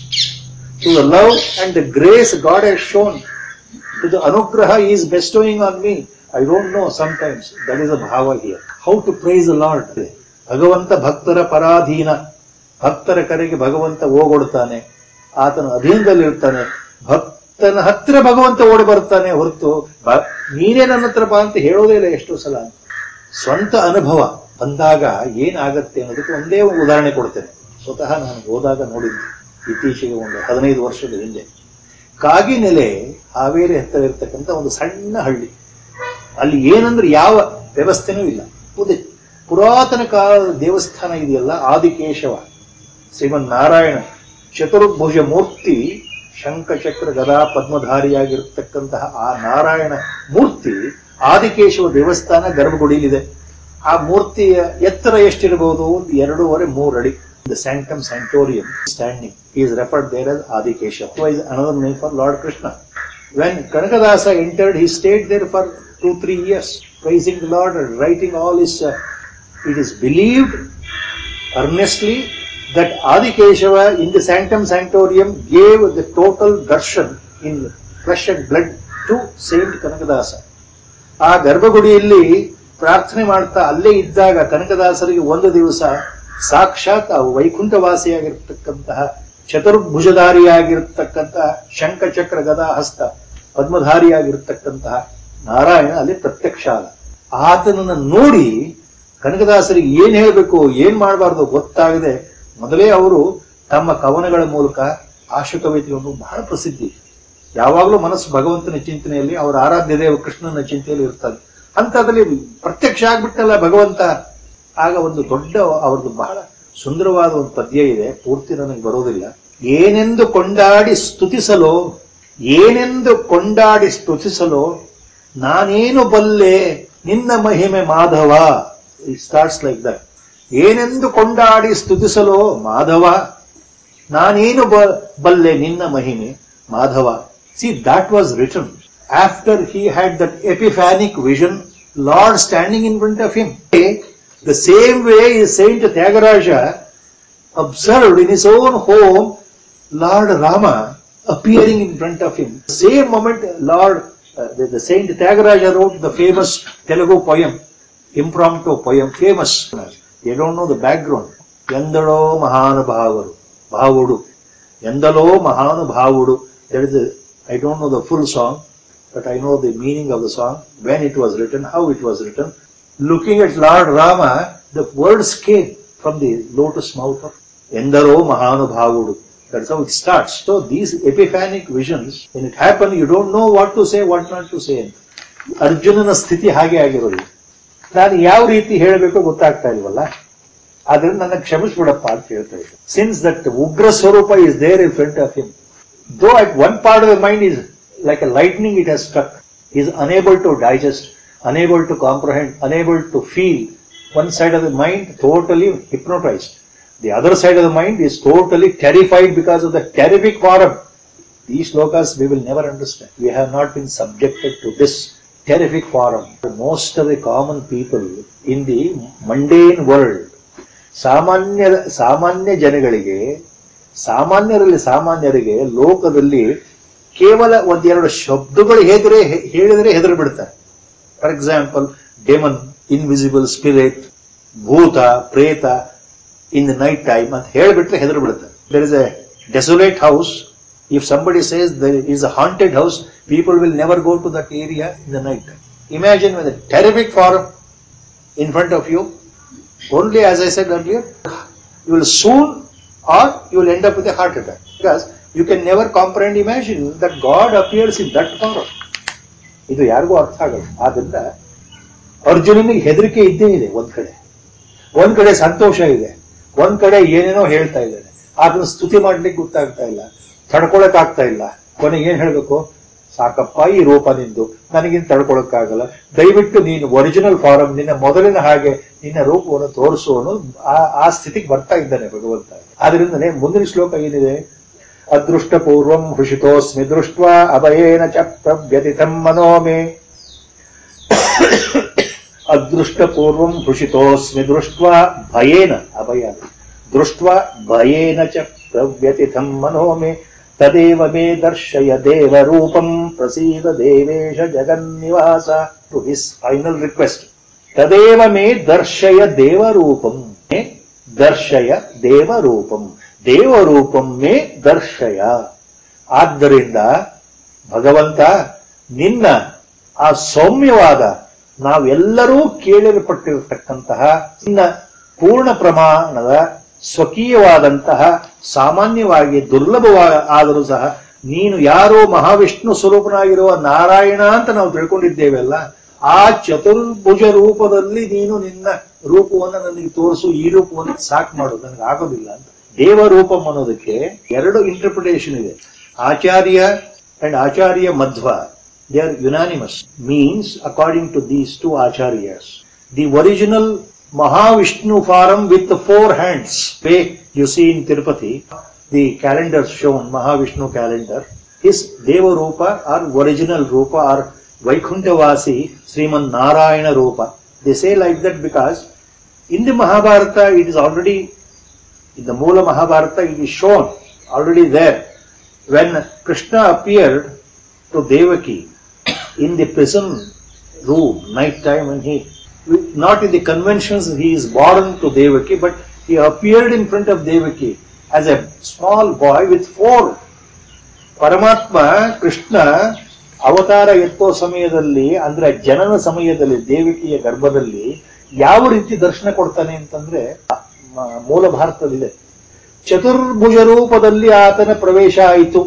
to the love and the grace God has shown to the ಅನುಗ್ರಹ is bestowing on me I don't know sometimes that is a ಭಾವ here how to praise a lord ಭಗವಂತ ಭಕ್ತರ ಪರಾಧೀನ ಭಕ್ತರ ಕರೆಗೆ ಭಗವಂತ ಓಗೊಡ್ತಾನೆ ಆತನ ಅಧೀನದಲ್ಲಿರ್ತಾನೆ ಭಕ್ತನ ಹತ್ತಿರ ಭಗವಂತ ಓಡಿ ಬರ್ತಾನೆ ಹೊರತು ಬ- ನೀನೇ ನನ್ನ ಹತ್ರ ಬಾ ಅಂತ ಹೇಳೋದೇ ಇಲ್ಲ ಎಷ್ಟೋ ಸಲ ಸ್ವಂತ ಅನುಭವ ಬಂದಾಗ ಏನಾಗತ್ತೆ ಅನ್ನೋದಕ್ಕೆ ಒಂದೇ ಒಂದು ಉದಾಹರಣೆ ಕೊಡ್ತೇನೆ ಸ್ವತಃ ನಾನು ಹೋದಾಗ ನೋಡಿದ್ದೆ ಇತ್ತೀಚೆಗೆ ಒಂದು ಹದಿನೈದು ವರ್ಷದ ಹಿಂದೆ ಕಾಗಿನೆಲೆ ಹಾವೇರಿ ಹತ್ತಿರ ಇರ್ತಕ್ಕಂಥ ಒಂದು ಸಣ್ಣ ಹಳ್ಳಿ ಅಲ್ಲಿ ಏನಂದ್ರೆ ಯಾವ ವ್ಯವಸ್ಥೆನೂ ಇಲ್ಲ ಉದೆ ಪುರಾತನ ಕಾಲದ ದೇವಸ್ಥಾನ ಇದೆಯಲ್ಲ ಆದಿಕೇಶವ ಶ್ರೀಮನ್ ನಾರಾಯಣ ಚತುರ್ಭುಜ ಮೂರ್ತಿ ಶಂಖಚಕ್ರ ಗದಾ ಪದ್ಮಧಾರಿಯಾಗಿರ್ತಕ್ಕಂತಹ ಆ ನಾರಾಯಣ ಮೂರ್ತಿ ಆದಿಕೇಶವ ದೇವಸ್ಥಾನ ಗರ್ಭಗುಡಿಲಿದೆ ಆ ಮೂರ್ತಿಯ ಎತ್ತರ ಎಷ್ಟಿರಬಹುದು ಒಂದು ಎರಡೂವರೆ ಮೂರಡಿ the sanctum sanctorum standing is referred there as Adikeshava is another name for lord Krishna When Kanakadasa entered, he stayed there for two, three years, praising the Lord and writing all his. Uh, it is believed earnestly that Adikeshava in the Sanctum Sanctorium gave the total darshan in flesh and blood to Saint Kanakadasa. ಆ ಗರ್ಭಗುಡಿಯಲ್ಲಿ ಪ್ರಾರ್ಥನೆ ಮಾಡ್ತಾ ಅಲ್ಲೇ ಇದ್ದಾಗ ಕನಕದಾಸರಿಗೆ ಒಂದು ದಿವಸ ಸಾಕ್ಷಾತ್ ಆ ವೈಕುಂಠವಾಸಿಯಾಗಿರ್ತಕ್ಕಂತಹ ಚತುರ್ಭುಜಧಾರಿಯಾಗಿರ್ತಕ್ಕಂತಹ ಶಂಖಚಕ್ರ ಗದಾ ಹಸ್ತ ಪದ್ಮಧಾರಿಯಾಗಿರ್ತಕ್ಕಂತಹ ನಾರಾಯಣ ಅಲ್ಲಿ ಪ್ರತ್ಯಕ್ಷ ಆದ ಆತನನ್ನ ನೋಡಿ ಕನಕದಾಸರಿಗೆ ಏನ್ ಹೇಳಬೇಕು ಏನ್ ಮಾಡಬಾರ್ದು ಗೊತ್ತಾಗದೆ ಮೊದಲೇ ಅವರು ತಮ್ಮ ಕವನಗಳ ಮೂಲಕ ಆಶುಕವಿತೆಯನ್ನು ಬಹಳ ಪ್ರಸಿದ್ಧಿ ಯಾವಾಗಲೂ ಮನಸ್ಸು ಭಗವಂತನ ಚಿಂತನೆಯಲ್ಲಿ ಅವರ ಆರಾಧ್ಯ ದೇವ ಕೃಷ್ಣನ ಚಿಂತೆಯಲ್ಲಿ ಇರ್ತಾರೆ ಅಂತದ್ರಲ್ಲಿ ಪ್ರತ್ಯಕ್ಷ ಆಗ್ಬಿಟ್ಟಲ್ಲ ಭಗವಂತ ಆಗ ಒಂದು ದೊಡ್ಡ ಅವ್ರದ್ದು ಬಹಳ ಸುಂದರವಾದ ಒಂದು ಪದ್ಯ ಇದೆ ಪೂರ್ತಿ ನನಗೆ ಬರೋದಿಲ್ಲ ಏನೆಂದು ಕೊಂಡಾಡಿ ಸ್ತುತಿಸಲು ಏನೆಂದು ಕೊಂಡಾಡಿ ಸ್ತುತಿಸಲು ನಾನೇನು ಬಲ್ಲೆ ನಿನ್ನ ಮಹಿಮೆ ಮಾಧವ ಸ್ಟಾರ್ಟ್ಸ್ ಲೈಕ್ ದಟ್ ಏನೆಂದು ಕೊಂಡಾಡಿ ಸ್ತುತಿಸಲು ಮಾಧವ ನಾನೇನು ಬ- ಬಲ್ಲೆ ನಿನ್ನ ಮಹಿಮೆ ಮಾಧವ see that was return after he had that epiphanic vision lord standing in front of him the same way is saint Thyagaraja observed in his own home Lord Rama appearing in front of him. Same moment, Lord, uh, the, the Saint Tyagaraja wrote the famous Telugu poem, impromptu poem, famous. They don't know the background. ಎಂದಳೋ ಮಹಾನುಭಾವರು ಭಾವುಡು ಎಂದಲೋ ಮಹಾನುಭಾವುಡು there is a I don't know the full song but I know the meaning of the song when it was written how it was written looking at Lord Rama the words came from the lotus mouth of ಎಂದರೋ ಮಹಾನುಭಾವುಡು that's how it starts so these epiphanic visions when it happen you don't know what to say what not to say ಅಂತ ಅರ್ಜುನನ ಸ್ಥಿತಿ ಹಾಗೆ ಆಗಿರೋದು ನಾನು ಯಾವ ರೀತಿ ಹೇಳಬೇಕು ಗೊತ್ತಾಗ್ತಾ ಇಲ್ವಲ್ಲ ಆದ್ರಿಂದ ನನ್ನ ಕ್ಷಮಿಸ್ಬಿಡಪ್ಪ ಅಂತ ಹೇಳ್ತಾ ಇದ್ದೆ ಸಿನ್ಸ್ ದಟ್ ಉಗ್ರ ಸ್ವರೂಪ is there in front of him though at one part of the mind is like a lightning it has struck is unable to digest unable to comprehend unable to feel one side of the mind totally hypnotised the other side of the mind is totally terrified because of the terrific forum. These slokas we will never understand. We have not been subjected to this terrific forum. Most of the common people in the mundane world, ಸಾಮಾನ್ಯ ಸಾಮಾನ್ಯ ಜನಗಳಿಗೆ ಸಾಮಾನ್ಯರಲ್ಲಿ ಸಾಮಾನ್ಯರಿಗೆ ಲೋಕದಲ್ಲಿ ಕೇವಲ ಒಂದೆರಡು ಶಬ್ದಗಳು ಹೆದರೆ ಹೇಳಿದರೆ ಹೆದರು ಬಿಡ್ತಾರೆ for example demon invisible spirit ಭೂತ ಪ್ರೇತ ಇನ್ ದ ನೈಟ್ ಟೈಮ್ ಅಂತ ಹೇಳಿಬಿಟ್ರೆ ಹೆದರು ಬಿಡುತ್ತೆ there is a desolate house if somebody says there is a haunted house people will never go to that area in the night time imagine with terrific form in front of you only as I said earlier, you will soon or you will end up with a heart attack because you can never comprehend, imagine that God appears in that form. ಇದು ಯಾರಿಗೂ ಅರ್ಥ ಆಗಲ್ಲ ಆದ್ರಿಂದ ಅರ್ಜುನನಿಗೆ ಹೆದರಿಕೆ ಇದ್ದೇ ಇದೆ ಒಂದ್ ಕಡೆ ಒಂದ್ ಕಡೆ ಸಂತೋಷ ಇದೆ ಒಂದ್ ಕಡೆ ಏನೇನೋ ಹೇಳ್ತಾ ಇದ್ದಾನೆ ಅದನ್ನ ಸ್ತುತಿ ಮಾಡ್ಲಿಕ್ಕೆ ಗೊತ್ತಾಗ್ತಾ ಇಲ್ಲ ತಡ್ಕೊಳಕ್ ಆಗ್ತಾ ಇಲ್ಲ ಕೊನೆಗೆ ಏನ್ ಹೇಳ್ಬೇಕು ಸಾಕಪ್ಪ ಈ ರೂಪ ನಿಂದು ನನಗಿನ್ ತಡ್ಕೊಳಕ್ಕಾಗಲ್ಲ ದಯವಿಟ್ಟು ನೀನು ಒರಿಜಿನಲ್ ಫಾರಂ ನಿನ್ನ ಮೊದಲಿನ ಹಾಗೆ ನಿನ್ನ ರೂಪವನ್ನು ತೋರಿಸು ಅನ್ನೋದು ಆ- ಆ ಸ್ಥಿತಿಗೆ ಬರ್ತಾ ಇದ್ದಾನೆ ಭಗವಂತ ಆದ್ರಿಂದನೇ ಮುಂದಿನ ಶ್ಲೋಕ ಏನಿದೆ ಅದೃಷ್ಟ ಪೂರ್ವಂ ಹೃಷಿತೋಸ್ಮಿ ದೃಷ್ಟ ಅಭಯೇನ ಚ ಪ್ರವ್ಯತಿತಂ ಮನೋಮೇ ಅದೃಷ್ಟ ಪೂರ್ವಂ ಹೃಷಿತೋಸ್ಮಿ ದೃಷ್ಟ ಭಯೇನ ಅಭಯ ದೃಷ್ಟ ಭಯೇನ ಚ ಪ್ರವ್ಯತಿಥಂ ಮನೋ ಮೇ ತದೇವ ಮೇ ದರ್ಶಯ ದೇವರೂಪಂ ಪ್ರಸೀದ ದೇವೇಶ ಜಗನ್ನಿವಾಸ ಟು ಹಿಸ್ ಫೈನಲ್ ರಿಕ್ವೆಸ್ಟ್ ತದೇವ ಮೇ ದರ್ಶಯ ದೇವರೂಪಂ ಮೇ ದರ್ಶಯ ದೇವರೂಪಂ ದೇವರೂಪಂ ಮೇ ದರ್ಶಯ ಆದ್ದರಿಂದ ಭಗವಂತ ನಿನ್ನ ಆ ಸೌಮ್ಯವಾದ ನಾವೆಲ್ಲರೂ ಕೇಳಿರಪಟ್ಟಿರತಕ್ಕಂತಹ ನಿನ್ನ ಪೂರ್ಣ ಪ್ರಮಾಣದ ಸ್ವಕೀಯವಾದಂತಹ ಸಾಮಾನ್ಯವಾಗಿ ದುರ್ಲಭವಾದ ಆದರೂ ಸಹ ನೀನು ಯಾರೋ ಮಹಾವಿಷ್ಣು ಸ್ವರೂಪನಾಗಿರುವ ನಾರಾಯಣ ಅಂತ ನಾವು ತಿಳ್ಕೊಂಡಿದ್ದೇವೆಲ್ಲ ಆ ಚತುರ್ಭುಜ ರೂಪದಲ್ಲಿ ನೀನು ನಿನ್ನ ರೂಪವನ್ನು ನನಗೆ ತೋರಿಸು ಈ ರೂಪವನ್ನು ಸಾಕು ಮಾಡು ನನಗೆ ಆಗೋದಿಲ್ಲ ಅಂತ ದೇವರೂಪಂ ಅನ್ನೋದಕ್ಕೆ ಎರಡು ಇಂಟರ್ಪ್ರಿಟೇಷನ್ ಇದೆ Acharya and Acharya Madhva they are unanimous means according to these two Acharyas the original Mahavishnu form with the four hands. Way you see in Tirupati, the calendar shown, Mahavishnu calendar, is Deva Rupa or original Rupa or Vaikuntavasi Sriman Narayana Rupa. They say like that because in the Mahabharata it is already, in the Moola Mahabharata it is shown already there. When Krishna appeared to Devaki in the prison room, night time when he not in the conventions he is born to Devaki, but he appeared in front of Devaki as a small boy with four. ಪರಮಾತ್ಮ ಕೃಷ್ಣ ಅವತಾರ ಎತ್ತೋ ಸಮಯದಲ್ಲಿ ಅಂದ್ರೆ ಜನನ ಸಮಯದಲ್ಲಿ ದೇವಿಕೆಯ ಗರ್ಭದಲ್ಲಿ ಯಾವ ರೀತಿ ದರ್ಶನ ಕೊಡ್ತಾನೆ ಅಂತಂದ್ರೆ ಮ- ಮೂಲ ಭಾರತದಲ್ಲಿದೆ ಚತುರ್ಭುಜ ರೂಪದಲ್ಲಿ ಆತನ ಪ್ರವೇಶ ಆಯಿತು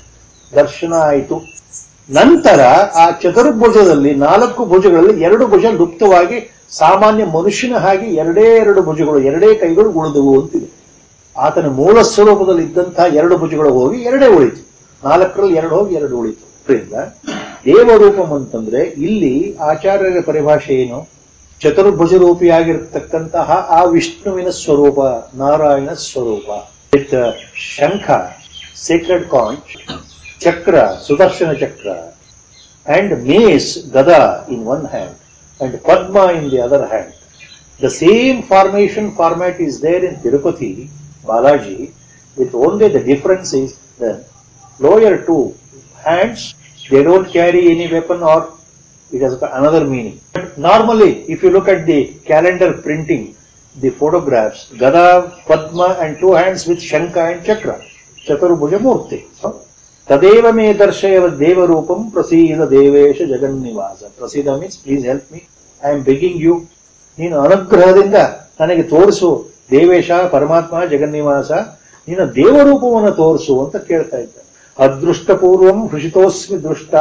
ದರ್ಶನ ಆಯಿತು ನಂತರ ಆ ಚತುರ್ಭುಜದಲ್ಲಿ ನಾಲ್ಕು ಭುಜಗಳಲ್ಲಿ ಎರಡು ಭುಜ ಲುಪ್ತವಾಗಿ ಸಾಮಾನ್ಯ ಮನುಷ್ಯನ ಹಾಗೆ ಎರಡೇ ಎರಡು ಭುಜಗಳು ಎರಡೇ ಕೈಗಳು ಉಳಿದವು ಅಂತಿದೆ ಆತನ ಮೂಲ ಸ್ವರೂಪದಲ್ಲಿ ಇದ್ದಂತಹ ಎರಡು ಭುಜಗಳು ಹೋಗಿ ಎರಡೇ ಉಳಿತು ನಾಲ್ಕರಲ್ಲಿ ಎರಡು ಹೋಗಿ ಎರಡು ಉಳಿತು ಅದರಿಂದ ದೇವರೂಪಂ ಅಂತಂದ್ರೆ ಇಲ್ಲಿ ಆಚಾರ್ಯರ ಪರಿಭಾಷೆ ಏನು ಚತುರ್ಭುಜ ರೂಪಿಯಾಗಿರ್ತಕ್ಕಂತಹ ಆ ವಿಷ್ಣುವಿನ ಸ್ವರೂಪ ನಾರಾಯಣ ಸ್ವರೂಪ ವಿತ್ ಶಂಖ ಸೀಕ್ರೆಟ್ ಕಾಂಚ್ ಚಕ್ರ ಸುದರ್ಶನ ಚಕ್ರ and mace gada in one hand and padma in the other hand the same formation format is there in tirupati balaji with only the difference is the lower two hands they don't carry any weapon or it has got another meaning but normally if you look at the calendar printing the photographs gada padma and two hands with shanka and chakra ಚತುರ್ಭುಜ ಮೂರ್ತಿ ತದೇವ ಮೇ ದರ್ಶಯ ದೇವರೂಪಂ ಪ್ರಸೀದ ದೇವೇಶ ಜಗನ್ನಿವಾಸ ಪ್ರಸೀದ means please help me I am begging you ನೀನು ಅನುಗ್ರಹದಿಂದ ನನಗೆ ತೋರಿಸು ದೇವೇಶ ಪರಮಾತ್ಮ ಜಗನ್ನಿವಾಸ ನಿನ್ನ ದೇವರೂಪವನ್ನು ತೋರಿಸು ಅಂತ ಕೇಳ್ತಾ ಇದ್ದ ಅದೃಷ್ಟಪೂರ್ವಂ ಹೃಷಿತೋಸ್ಮಿ ದೃಷ್ಟ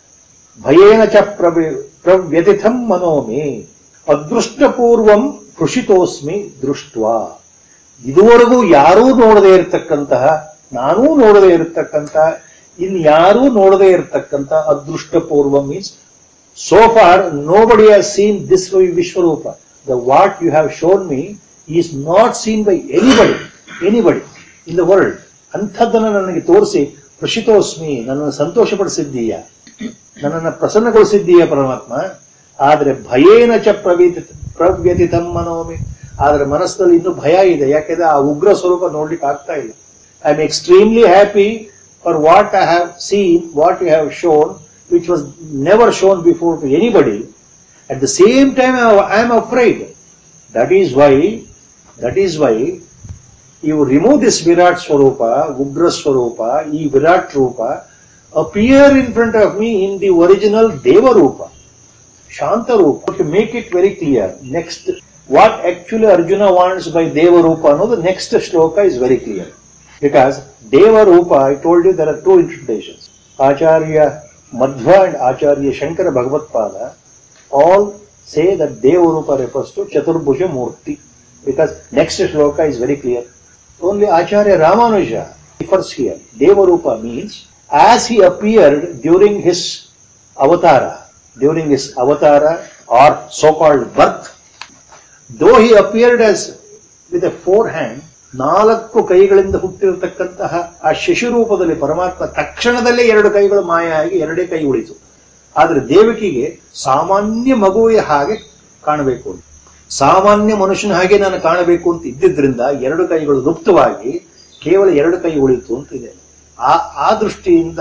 ಭಯೇನ ಚ ಪ್ರವ್ಯ- ಪ್ರವ್ಯತಿಥಂ ಮನೋಮಿ ಅದೃಷ್ಟಪೂರ್ವಂ ಹೃಷಿತೋಸ್ಮಿ ದೃಷ್ಟ್ವಾ ಇದುವರೆಗೂ ಯಾರೂ ನೋಡದೇ ಇರತಕ್ಕಂತಹ ನಾನೂ ನೋಡದೇ ಇರತಕ್ಕಂತಹ ಇನ್ ಯಾರೂ ನೋಡದೇ ಇರತಕ್ಕಂತ ಅದೃಷ್ಟಪೂರ್ವ means so far nobody has seen this ವಿಶ್ವರೂಪ the what you have shown me is not seen by anybody anybody in the world ಅಂಥದ್ದನ್ನು ನನಗೆ ತೋರಿಸಿ ಪ್ರಶಿತೋಸ್ಮಿ ನನ್ನನ್ನು ಸಂತೋಷಪಡಿಸಿದ್ದೀಯ ನನ್ನನ್ನು ಪ್ರಸನ್ನಗೊಳಿಸಿದ್ದೀಯ ಪರಮಾತ್ಮ ಆದರೆ ಭಯೇನ ಚ ಪ್ರವೀತಿ ಪ್ರವ್ಯತಿತಂ ಮನೋಮಿ ಆದರೆ ಮನಸ್ಸಿನಲ್ಲಿ ಇನ್ನೂ ಭಯ ಇದೆ ಯಾಕೆಂದ್ರೆ ಆ ಉಗ್ರ ಸ್ವರೂಪ ನೋಡ್ಲಿಕ್ಕೆ ಆಗ್ತಾ ಇಲ್ಲ I am extremely happy for what I have seen what you have shown which was never shown before to anybody at the same time I am afraid that is why that is why you remove this Virat Swarupa, Ugra Swarupa, E Virat Rupa, appear in front of me in the original Deva Rupa, Shanta Rupa. To make it very clear, next, what actually Arjuna wants by Deva Rupa, no, the next shloka is very clear. Because Deva Rupa, I told you there are two interpretations. Acharya Madhva and Acharya Shankara Bhagavatpada all say that Deva Rupa refers to Chaturbhuja Murti. Because next shloka is very clear. Only Acharya Ramanuja differs here. Devarupa means as he appeared during his avatara, during his avatara or so-called birth, though he appeared as with a forehand, ನಾಲ್ಕು ಕೈಗಳಿಂದ ಹುಟ್ಟಿರತಕ್ಕಂತಹ ಆ ಶಿಶುರೂಪದಲ್ಲಿ ಪರಮಾತ್ಮ ತಕ್ಷಣದಲ್ಲೇ ಎರಡು ಕೈಗಳು ಮಾಯ ಆಗಿ ಎರಡೇ ಕೈ ಉಳಿತು ಆದರೆ ದೇವಕಿಗೆ ಸಾಮಾನ್ಯ ಮಗುವಿನ ಹಾಗೆ ಕಾಣಬೇಕು ಅಂತ ಸಾಮಾನ್ಯ ಮನುಷ್ಯನ ಹಾಗೆ ನಾನು ಕಾಣಬೇಕು ಅಂತ ಇದ್ದಿದ್ರಿಂದ ಎರಡು ಕೈಗಳು ಲುಪ್ತವಾಗಿ ಕೇವಲ ಎರಡು ಕೈ ಉಳಿತು ಅಂತ ಇದೆ ಆ ಆ ದೃಷ್ಟಿಯಿಂದ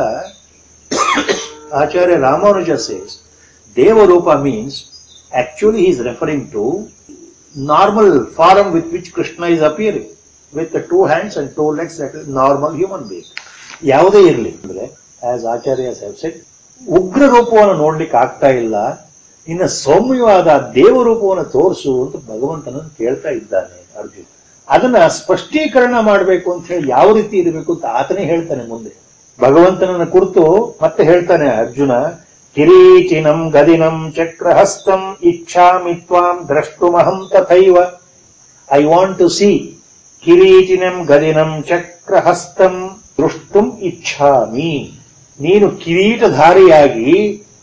ಆಚಾರ್ಯ ರಾಮಾನುಜ ಸೇಸ್ ದೇವರೂಪ means actually is referring to normal form with which Krishna is appearing with two hands and two legs normal human being ಯಾವುದೇ ಇರಲಿ ಅಂದ್ರೆ ಆಸ್ ಆಚಾರ್ಯ ಸೆಟ್ ಉಗ್ರ ರೂಪವನ್ನು ನೋಡ್ಲಿಕ್ಕೆ ಆಗ್ತಾ ಇಲ್ಲ ಇನ್ನು ಸೌಮ್ಯವಾದ ದೇವರೂಪವನ್ನು ತೋರಿಸು ಅಂತ ಭಗವಂತನನ್ನು ಕೇಳ್ತಾ ಇದ್ದಾನೆ ಅರ್ಜುನ್ ಅದನ್ನ ಸ್ಪಷ್ಟೀಕರಣ ಮಾಡಬೇಕು ಅಂತ ಹೇಳಿ ಯಾವ ರೀತಿ ಇರಬೇಕು ಅಂತ ಆತನೇ ಹೇಳ್ತಾನೆ ಮುಂದೆ ಭಗವಂತನನ್ನ ಕುರಿತು ಮತ್ತೆ ಹೇಳ್ತಾನೆ ಅರ್ಜುನ ಕಿರೀಟಿನಂ ಗದಿನಂ ಚಕ್ರಹಸ್ತಂ ಇಚ್ಛಾಮಿ ತ್ವಾಂ ದ್ರಷ್ಟುಮಹಂ ತಥೈವ ಐ ವಾಂಟ್ ಟು ಸಿ ಕಿರೀಟಿನಂ ಗದಿನಂ ಚಕ್ರಹಸ್ತಂ ದೃಷ್ಟುಂ ಇಚ್ಛಾಮಿ ನೀನು ಕಿರೀಟಧಾರಿಯಾಗಿ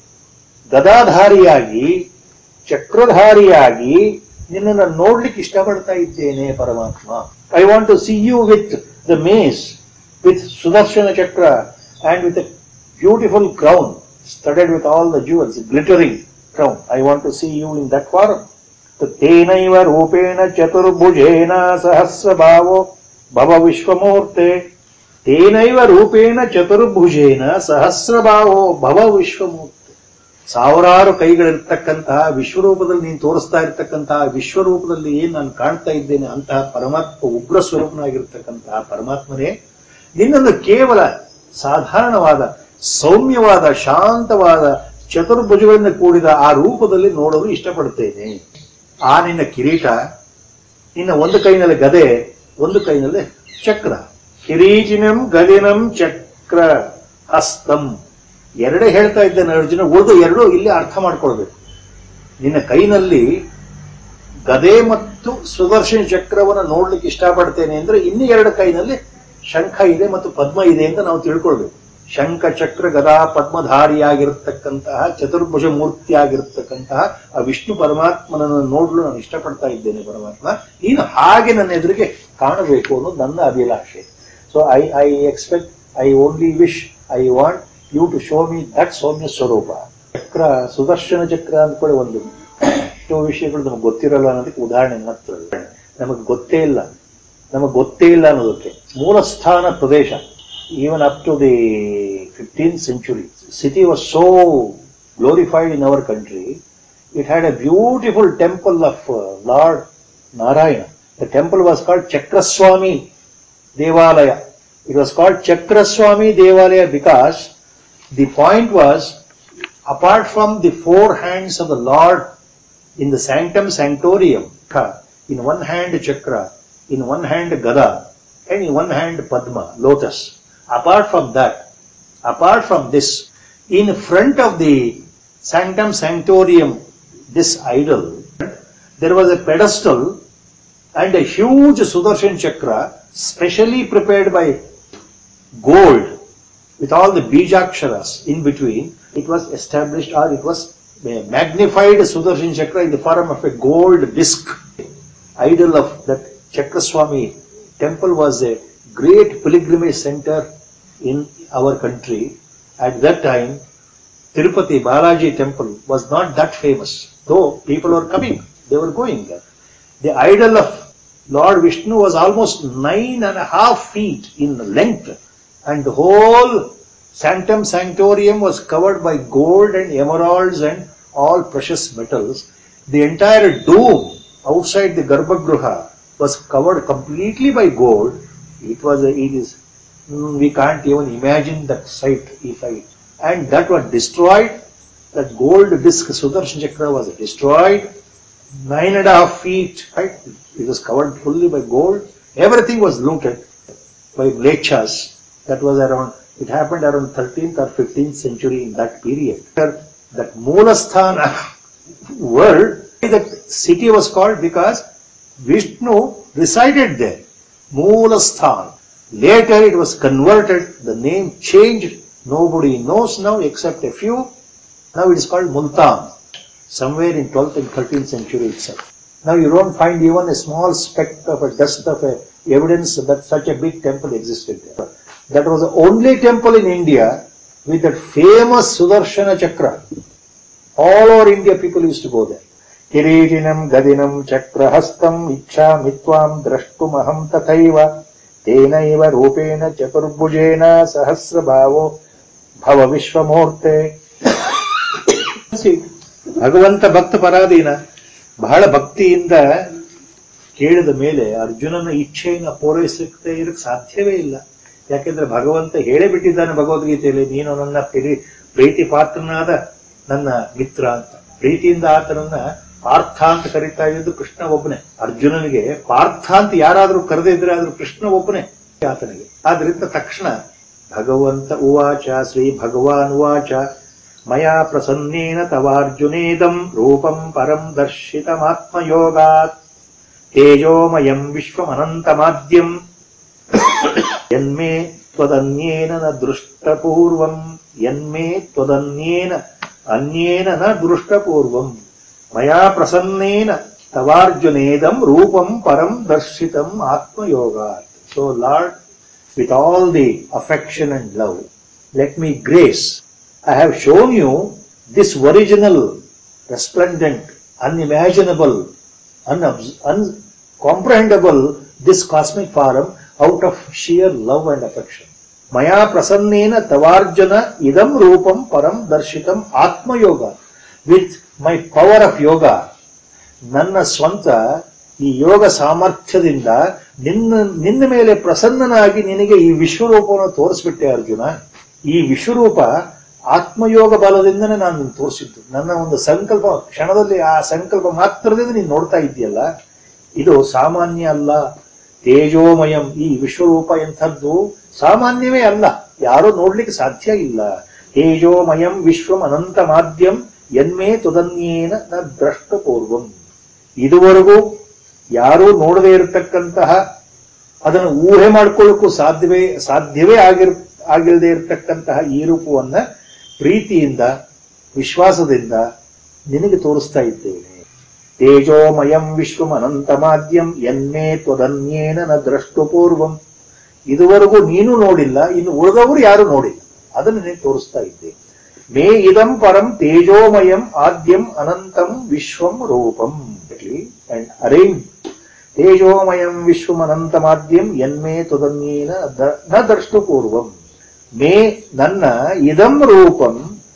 ಗದಾಧಾರಿಯಾಗಿ ಚಕ್ರಧಾರಿಯಾಗಿ ನಿನ್ನನ್ನು ನೋಡ್ಲಿಕ್ಕೆ ಇಷ್ಟಪಡ್ತಾ ಇದ್ದೇನೆ ಪರಮಾತ್ಮ I want to see you with the mace with Sudarshana chakra and with beautiful crown studded with all the jewels glittering crown I want to see you in that form ತೇನೈವ ರೂಪೇಣ ಚತುರ್ಭುಜೇನ ಸಹಸ್ರಭಾವೋ ಭವ ವಿಶ್ವಮೂರ್ತೆ ತೇನೈವ ರೂಪೇಣ ಚತುರ್ಭುಜೇನ ಸಹಸ್ರಭಾವೋ ಭವ ವಿಶ್ವಮೂರ್ತಿ ಸಾವಿರಾರು ಕೈಗಳಿರ್ತಕ್ಕಂತಹ ವಿಶ್ವರೂಪದಲ್ಲಿ ನೀನು ತೋರಿಸ್ತಾ ಇರ್ತಕ್ಕಂತಹ ವಿಶ್ವರೂಪದಲ್ಲಿ ಏನ್ ನಾನು ಕಾಣ್ತಾ ಇದ್ದೇನೆ ಅಂತಹ ಪರಮಾತ್ಮ ಉಗ್ರ ಸ್ವರೂಪನಾಗಿರ್ತಕ್ಕಂತಹ ಪರಮಾತ್ಮನೇ ನಿನ್ನನ್ನು ಕೇವಲ ಸಾಧಾರಣವಾದ ಸೌಮ್ಯವಾದ ಶಾಂತವಾದ ಚತುರ್ಭುಜಗಳಿಂದ ಕೂಡಿದ ಆ ರೂಪದಲ್ಲಿ ನೋಡಲು ಇಷ್ಟಪಡುತ್ತೇನೆ ಆ ನಿನ್ನ ಕಿರೀಟ ನಿನ್ನ ಒಂದು ಕೈನಲ್ಲಿ ಗದೆ ಒಂದು ಕೈನಲ್ಲಿ ಚಕ್ರ ಕಿರೀಟಿನಂ ಗದಿನಂ ಚಕ್ರ ಹಸ್ತಂ ಎರಡೇ ಹೇಳ್ತಾ ಇದ್ದೇನೆ ಅರ್ಜುನ ಉಳಿದು ಎರಡು ಇಲ್ಲಿ ಅರ್ಥ ಮಾಡ್ಕೊಳ್ಬೇಕು ನಿನ್ನ ಕೈನಲ್ಲಿ ಗದೆ ಮತ್ತು ಸುದರ್ಶನ ಚಕ್ರವನ್ನು ನೋಡ್ಲಿಕ್ಕೆ ಇಷ್ಟಪಡ್ತೇನೆ ಅಂದ್ರೆ ಇನ್ನು ಎರಡು ಕೈನಲ್ಲಿ ಶಂಖ ಇದೆ ಮತ್ತು ಪದ್ಮ ಇದೆ ಅಂತ ನಾವು ತಿಳ್ಕೊಳ್ಬೇಕು ಶಂಖ ಚಕ್ರ ಗದಾ ಪದ್ಮಧಾರಿಯಾಗಿರ್ತಕ್ಕಂತಹ ಚತುರ್ಭುಜ ಮೂರ್ತಿಯಾಗಿರ್ತಕ್ಕಂತಹ ಆ ವಿಷ್ಣು ಪರಮಾತ್ಮನನ್ನು ನೋಡಲು ನಾನು ಇಷ್ಟಪಡ್ತಾ ಇದ್ದೇನೆ ಪರಮಾತ್ಮ ನೀನು ಹಾಗೆ ನನ್ನ ಎದುರಿಗೆ ಕಾಣಬೇಕು ಅನ್ನೋದು ನನ್ನ ಅಭಿಲಾಷೆ so I I expect I only wish I want you to show me that ಸೌಮ್ಯ ಸ್ವರೂಪ ಚಕ್ರ ಸುದರ್ಶನ ಚಕ್ರ ಅಂದ್ಕೊಳ್ಳಿ ಒಂದು ಎಷ್ಟೋ ವಿಷಯಗಳು ನಮಗೆ ಗೊತ್ತಿರಲ್ಲ ಅನ್ನೋದಕ್ಕೆ ಉದಾಹರಣೆ ಮಾತ್ರ ನಮಗೆ ಗೊತ್ತೇ ಇಲ್ಲ ನಮಗೆ ಗೊತ್ತೇ ಇಲ್ಲ ಅನ್ನೋದಕ್ಕೆ ಮೂಲಸ್ಥಾನ ಪ್ರದೇಶ even up to the fifteen century city was so glorified in our country it had a beautiful temple of Lord Narayana the temple was called Chakraswami ದೇವಾಲಯ It was called Chakraswami Devalaya because the point was, apart from the four hands of the Lord in the sanctum sanctorium, in one hand chakra, in one hand gada, and in one hand padma, lotus. Apart from that, apart from this, in front of the sanctum sanctorium, this idol, there was a pedestal and a huge Sudarshan chakra, specially prepared by gold, with all the bijaksharas in between. It was established or it was a magnified Sudarshan chakra in the form of a gold disc. Idol of that Chakraswami temple was a great pilgrimage center in our country. At that time, Tirupati Balaji temple was not that famous, though people were coming, they were going there. The idol of Lord Vishnu was almost nine and a half feet in length, and the whole sanctum sanctorium was covered by gold and emeralds and all precious metals. The entire dome outside the Garbhagruha was covered completely by gold. It was a, it is we can't even imagine that sight if I and that was destroyed. That gold disc Sudarshan Chakra was destroyed. Nine and a half feet height. It was covered fully by gold. Everything was looted by Mlechas. That was around, it happened around 13th or 15th century in that period. That Moolasthana world, that city was called because Vishnu resided there. Moolasthana. Later it was converted, the name changed. Nobody knows now except a few. Now it is called Multan. Somewhere in 12th and 13th century itself. Now you don't find even a small speck of a dust of a evidence that such a big temple existed there. That was the only temple in India with that famous Sudarshana Chakra. All over India people used to go there. Kiritinam Gadinam Chakrahastam Icha Mitvam Drashtumaham Tathaiva Tenaiva Rupena Chaturbhujena Sahasrabhavo Bhava Vishwamurte ಭಗವಂತ ಭಕ್ತ ಪರಾಧೀನ ಬಹಳ ಭಕ್ತಿಯಿಂದ ಕೇಳಿದ ಮೇಲೆ ಅರ್ಜುನನ ಇಚ್ಛೆಯನ್ನು ಪೂರೈಸಕ್ಕೆ ಇರಕ್ಕೆ ಸಾಧ್ಯವೇ ಇಲ್ಲ ಯಾಕೆಂದ್ರೆ ಭಗವಂತ ಹೇಳೇ ಬಿಟ್ಟಿದ್ದಾನೆ ಭಗವದ್ಗೀತೆಯಲ್ಲಿ ನೀನು ನನ್ನ ಪ್ರಿ- ಪ್ರೀತಿ ಪಾತ್ರನಾದ ನನ್ನ ಮಿತ್ರ ಅಂತ ಪ್ರೀತಿಯಿಂದ ಆತನನ್ನ ಪಾರ್ಥ ಅಂತ ಕರೀತಾ ಇದ್ದು ಕೃಷ್ಣ ಒಬ್ಬನೇ ಅರ್ಜುನನಿಗೆ ಪಾರ್ಥ ಅಂತ ಯಾರಾದ್ರೂ ಕರೆದೇ ಇದ್ರೆ ಆದ್ರೂ ಕೃಷ್ಣ ಒಬ್ಬನೇ ಆತನಿಗೆ ಆದ್ರಿಂದ ತಕ್ಷಣ ಭಗವಂತ ಉವಾಚ ಶ್ರೀ ಭಗವಾನ್ ಉವಾಚ ಮಯಾ ಪ್ರಸನ್ನೇನ ತವಾರ್ಜುನೇದಂ ರೂಪಂ ಪರಂ ದರ್ಶಿತಮಾತ್ಮಯೋಗಾತ್ ತೇಜೋಮಯಂ ವಿಶ್ವಮನಂತಮಾದ್ಯಂ ಯನ್ಮೇ ತ್ವದನ್ಯೇನ ನ ದೃಷ್ಟಪೂರ್ವಂ ಯನ್ಮೇ ತ್ವದನ್ಯೇನ ಅನ್ಯೇನ ನ ದೃಷ್ಟಪೂರ್ವಂ ಮಯಾ ಪ್ರಸನ್ನೇನ ತವಾರ್ಜುನೇದಂ ರೂಪಂ ಪರಂ ದರ್ಶಿತಂ ಆತ್ಮಯೋಗಾತ್ so Lord with all the affection and love, let me grace. I have shown you this original, resplendent, unimaginable, unobs- uncomprehendable, this cosmic form out of sheer love and affection. Maya prasannena tavarjana idam rupam param darshitam atma yoga. With my power of yoga, ನನ್ನ ಸ್ವಂತ ಈ ಯೋಗ ಸಾಮರ್ಥ್ಯದಿಂದ ನಿನ್ನ ನಿನ್ನ ಮೇಲೆ ಪ್ರಸನ್ನನಾಗಿ ನಿನಗೆ ಈ ವಿಶ್ವರೂಪವನ್ನು ತೋರಿಸ್ಬಿಟ್ಟೆ ಅರ್ಜುನ ಈ ವಿಶ್ವರೂಪ ಆತ್ಮಯೋಗ ಬಲದಿಂದನೇ ನಾನು ನಿನ್ನ ತೋರಿಸಿದ್ದು ನನ್ನ ಒಂದು ಸಂಕಲ್ಪ ಕ್ಷಣದಲ್ಲಿ ಆ ಸಂಕಲ್ಪ ಮಾತ್ರದಿಂದ ನೀನು ನೋಡ್ತಾ ಇದ್ದೀಯಲ್ಲ ಇದು ಸಾಮಾನ್ಯ ಅಲ್ಲ ತೇಜೋಮಯಂ ಈ ವಿಶ್ವರೂಪ ಎಂಥದ್ದು ಸಾಮಾನ್ಯವೇ ಅಲ್ಲ ಯಾರೂ ನೋಡ್ಲಿಕ್ಕೆ ಸಾಧ್ಯ ಇಲ್ಲ ತೇಜೋಮಯಂ ವಿಶ್ವಂ ಅನಂತ ಮಾಧ್ಯಂ ಎನ್ಮೇ ತುದನ್ಯೇನ ನ ದ್ರಷ್ಟ ಪೂರ್ವಂ ಇದುವರೆಗೂ ಯಾರೂ ನೋಡದೇ ಇರತಕ್ಕಂತಹ ಅದನ್ನು ಊಹೆ ಮಾಡ್ಕೊಳ್ಳೋಕ್ಕೂ ಸಾಧ್ಯವೇ ಸಾಧ್ಯವೇ ಆಗಿರ್ ಆಗಿಲ್ಲದೆ ಇರತಕ್ಕಂತಹ ಈ ರೂಪವನ್ನ ಪ್ರೀತಿಯಿಂದ ವಿಶ್ವಾಸದಿಂದ ನಿನಗೆ ತೋರಿಸ್ತಾ ಇದ್ದೇನೆ ತೇಜೋಮಯಂ ವಿಶ್ವಂ ಅನಂತ ಮಾಧ್ಯಂ ಎನ್ಮೇ ತ್ವದನ್ಯೇನ ನ ದ್ರಷ್ಟು ಪೂರ್ವಂ ಇದುವರೆಗೂ ನೀನು ನೋಡಿಲ್ಲ ಇನ್ನು ಉಳಿದವರು ಯಾರು ನೋಡಿಲ್ಲ ಅದನ್ನು ನೀನು ತೋರಿಸ್ತಾ ಇದ್ದೆ ಮೇ ಇದಂ ಪರಂ ತೇಜೋಮಯಂ ಆದ್ಯಂ ಅನಂತಂ ವಿಶ್ವಂ ರೂಪಂ ಅಂಡ್ ಅರೇಂಜ್ ತೇಜೋಮಯಂ ವಿಶ್ವಮನಂತಮಾದ್ಯಂ ಯನ್ಮೇ ತುದನ್ಯೇನ ದ- ನ ದ್ರಷ್ಟು ಪೂರ್ವಂ ಮೇ ನನ್ನ ಇದಂ ರೂಪಂ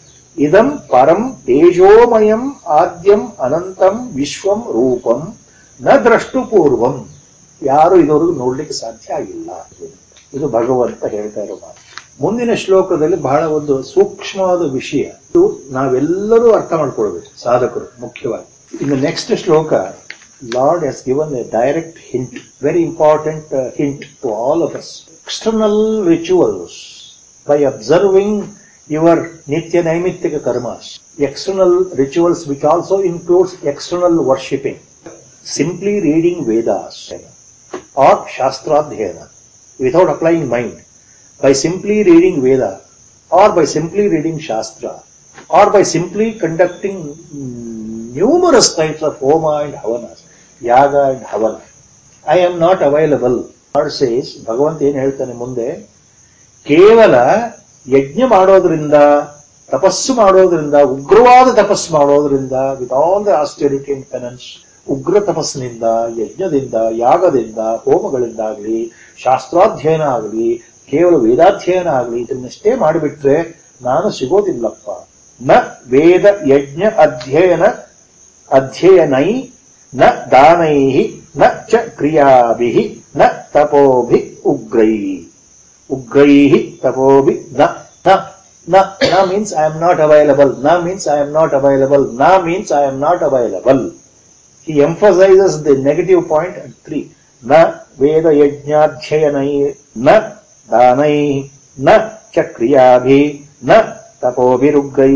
ಇದಂ ಪರಂ ತೇಜೋಮಯಂ ಆದ್ಯಂ ಅನಂತಂ ವಿಶ್ವಂ ರೂಪಂ ನ ದ್ರಷ್ಟು ಪೂರ್ವಂ ಯಾರು ಇದುವರೆಗೂ ನೋಡ್ಲಿಕ್ಕೆ ಸಾಧ್ಯ ಆಗಿಲ್ಲ ಇದು ಭಗವಂತ ಹೇಳ್ತಾ ಇರೋ ಮಾತು ಮುಂದಿನ ಶ್ಲೋಕದಲ್ಲಿ ಬಹಳ ಒಂದು ಸೂಕ್ಷ್ಮವಾದ ವಿಷಯ ಇದು ನಾವೆಲ್ಲರೂ ಅರ್ಥ ಮಾಡ್ಕೊಳ್ಬೇಕು ಸಾಧಕರು ಮುಖ್ಯವಾಗಿ ಇನ್ನು ನೆಕ್ಸ್ಟ್ ಶ್ಲೋಕ Lord has given a direct hint very important hint to all of us external rituals by observing your nitya naimityaka karmas, external rituals which also includes external worshipping, simply reading Vedas or Shastradhyana without applying mind, by simply reading Veda or by simply reading Shastra or by simply conducting numerous types of Homa and Havanas, Yaga and Havana. I am not available. God says, ಭಗವಂತ ಏನ್ ಹೇಳ್ತಾನೆ ಮುಂದೆ ಕೇವಲ ಯಜ್ಞ ಮಾಡೋದ್ರಿಂದ ತಪಸ್ಸು ಮಾಡೋದ್ರಿಂದ ಉಗ್ರವಾದ ತಪಸ್ಸು ಮಾಡೋದ್ರಿಂದ with all the austerity and penance ಉಗ್ರ ತಪಸ್ಸಿನಿಂದ ಯಜ್ಞದಿಂದ ಯಾಗದಿಂದ ಹೋಮಗಳಿಂದಾಗಲಿ ಶಾಸ್ತ್ರಾಧ್ಯಯನ ಆಗಲಿ ಕೇವಲ ವೇದಾಧ್ಯಯನ ಆಗಲಿ ಇದನ್ನಷ್ಟೇ ಮಾಡಿಬಿಟ್ರೆ ನಾನು ಸಿಗೋದಿಲ್ಲಪ್ಪ ನ ವೇದ ಯಜ್ಞ ಅಧ್ಯಯನ ಅಧ್ಯಯನೈ ನ ದಾನೈ ನ ಚ ಕ್ರಿಯಾಭಿ ನ ತಪೋಭಿ ಉಗ್ರೈ ಉಗ್ರೈಃ ತಪೋಭಿ ನ ನ ನ ನ means I am not available. Na means I am not available. Na means I am not available. He emphasizes the negative point at three. ನ ವೇದ ಯಜ್ಞಾಧ್ಯಯನೈ ನ ದಾನೈ ನ ಚ ಕ್ರಿಯಾಭಿ ನ ತಪೋಭಿರುಗ್ರೈ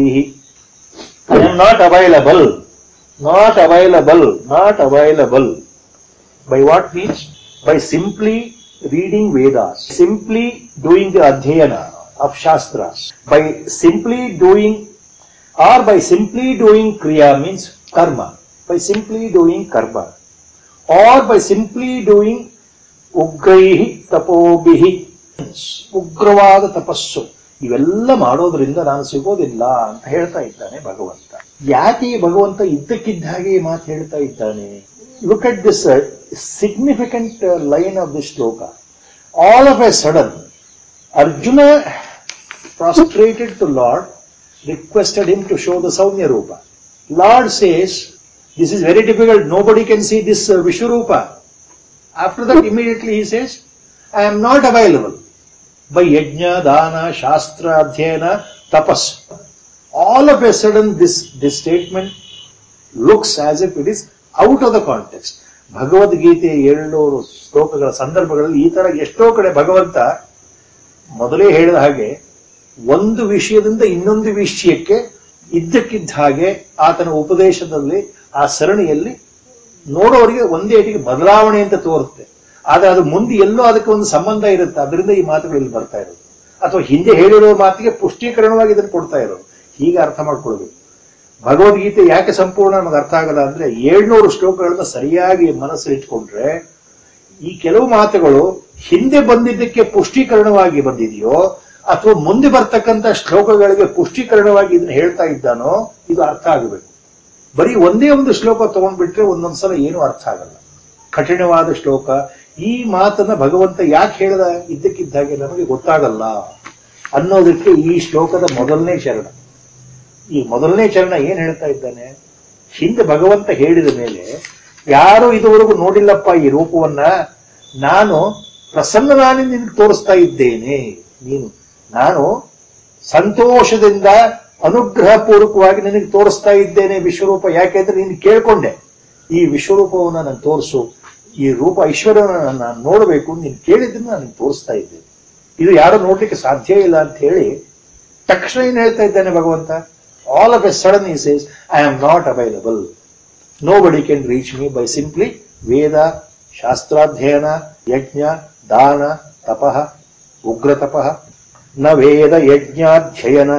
I am not available. Not available. Not available. By what means? By simply reading Vedas, simply doing the adhyana of Shastras, by simply doing or by simply doing Kriya means karma, by simply doing karma, or by simply doing ಉಗ್ರೈಹಿ ತಪೋಭಿಹಿ ಉಗ್ರವಾದ ತಪಸ್ಸು ಇವೆಲ್ಲ ಮಾಡೋದ್ರಿಂದ ನಾನು ಸಿಗೋದಿಲ್ಲ ಅಂತ ಹೇಳ್ತಾ ಇದ್ದಾನೆ ಭಗವಂತ ಯಾಕೆ ಈ ಭಗವಂತ ಇದ್ದಕ್ಕಿದ್ದ ಹಾಗೆ ಈ ಮಾತು ಹೇಳ್ತಾ ಇದ್ದಾನೆ look at this significant line of this ಶ್ಲೋಕ all of a sudden Arjuna prostrated to Lord, requested him to show the Saumya Rupa. Lord says, this is very difficult, nobody can see this uh, Vishwarupa. After that, immediately he says, I am not available. By yajna, dana, shastra, adhyana, tapas. All of a sudden, this, this statement looks as if it is out of the context. Bhagavadgita ಏಳ್ನೂರು ಶ್ಲೋಕಗಳ ಸಂದರ್ಭಗಳಲ್ಲಿ ಈ ತರ ಎಷ್ಟೋ ಕಡೆ ಭಗವಂತ ಮೊದಲೇ ಹೇಳಿದ ಹಾಗೆ ಒಂದು ವಿಷಯದಿಂದ ಇನ್ನೊಂದು ವಿಷಯಕ್ಕೆ ಇದ್ದಕ್ಕಿದ್ದ ಹಾಗೆ ಆತನ ಉಪದೇಶದಲ್ಲಿ ಆ ಸರಣಿಯಲ್ಲಿ ನೋಡೋರಿಗೆ ಒಂದೇ ಏಟಿಗೆ ಬದಲಾವಣೆ ಅಂತ ತೋರುತ್ತೆ ಆದ್ರೆ ಅದು ಮುಂದೆ ಎಲ್ಲೋ ಅದಕ್ಕೆ ಒಂದು ಸಂಬಂಧ ಇರುತ್ತೆ ಅದರಿಂದ ಈ ಮಾತುಗಳು ಇಲ್ಲಿ ಬರ್ತಾ ಇರೋದು ಅಥವಾ ಹಿಂದೆ ಹೇಳಿರೋ ಮಾತಿಗೆ ಪುಷ್ಟೀಕರಣವಾಗಿ ಇದನ್ನು ಕೊಡ್ತಾ ಇರೋದು ಹೀಗೆ ಅರ್ಥ ಮಾಡ್ಕೊಳ್ಬೇಕು ಭಗವದ್ಗೀತೆ ಯಾಕೆ ಸಂಪೂರ್ಣ ನಮಗೆ ಅರ್ಥ ಆಗಲ್ಲ ಅಂದ್ರೆ ಏಳ್ನೂರು ಶ್ಲೋಕಗಳನ್ನ ಸರಿಯಾಗಿ ಮನಸ್ಸಲ್ಲಿಟ್ಕೊಂಡ್ರೆ ಈ ಕೆಲವು ಮಾತುಗಳು ಹಿಂದೆ ಬಂದಿದ್ದಕ್ಕೆ ಪುಷ್ಟೀಕರಣವಾಗಿ ಬಂದಿದೆಯೋ ಅಥವಾ ಮುಂದೆ ಬರ್ತಕ್ಕಂಥ ಶ್ಲೋಕಗಳಿಗೆ ಪುಷ್ಟೀಕರಣವಾಗಿ ಇದನ್ನ ಹೇಳ್ತಾ ಇದ್ದಾನೋ ಇದು ಅರ್ಥ ಆಗಬೇಕು ಬರೀ ಒಂದೇ ಒಂದು ಶ್ಲೋಕ ತಗೊಂಡ್ಬಿಟ್ರೆ ಒಂದೊಂದ್ಸಲ ಏನೂ ಅರ್ಥ ಆಗಲ್ಲ ಕಠಿಣವಾದ ಶ್ಲೋಕ ಈ ಮಾತನ್ನ ಭಗವಂತ ಯಾಕೆ ಹೇಳ್ದ ಇದ್ದಕ್ಕಿದ್ದಾಗೆ ನಮಗೆ ಗೊತ್ತಾಗಲ್ಲ ಅನ್ನೋದಕ್ಕೆ ಈ ಶ್ಲೋಕದ ಮೊದಲನೇ ಚರಣ ಈ ಮೊದಲನೇ ಚರಣ ಏನ್ ಹೇಳ್ತಾ ಇದ್ದಾನೆ ಹಿಂದೆ ಭಗವಂತ ಹೇಳಿದ ಮೇಲೆ ಯಾರು ಇದುವರೆಗೂ ನೋಡಿಲ್ಲಪ್ಪ ಈ ರೂಪವನ್ನ ನಾನು ಪ್ರಸನ್ನನಾಗಿ ನಿನಗೆ ತೋರಿಸ್ತಾ ಇದ್ದೇನೆ ನೀನು ನಾನು ಸಂತೋಷದಿಂದ ಅನುಗ್ರಹ ಪೂರ್ವಕವಾಗಿ ನಿನಗೆ ತೋರಿಸ್ತಾ ಇದ್ದೇನೆ ವಿಶ್ವರೂಪ ಯಾಕೆಂದ್ರೆ ನೀನು ಕೇಳ್ಕೊಂಡೆ ಈ ವಿಶ್ವರೂಪವನ್ನು ನಾನು ತೋರಿಸು ಈ ರೂಪ ಐಶ್ವರ್ಯನ ನಾನು ನೋಡಬೇಕು ನೀನು ಕೇಳಿದ್ದನ್ನ ನಾನು ತೋರಿಸ್ತಾ ಇದ್ದೇನೆ ಇದು ಯಾರು ನೋಡ್ಲಿಕ್ಕೆ ಸಾಧ್ಯ ಇಲ್ಲ ಅಂತ ಹೇಳಿ ತಕ್ಷಣ ಏನ್ ಹೇಳ್ತಾ ಇದ್ದಾನೆ ಭಗವಂತ ಆಲ್ ಆಫ್ ಎ ಸಡನ್ ಈ says I am not available nobody can reach me by simply ವೇದ ಶಾಸ್ತ್ರಾಧ್ಯಯನ ಯಜ್ಞ ದಾನ ತಪಃ ಉಗ್ರ ತಪಃ ನ ವೇದ ಯಜ್ಞಾಧ್ಯಯನ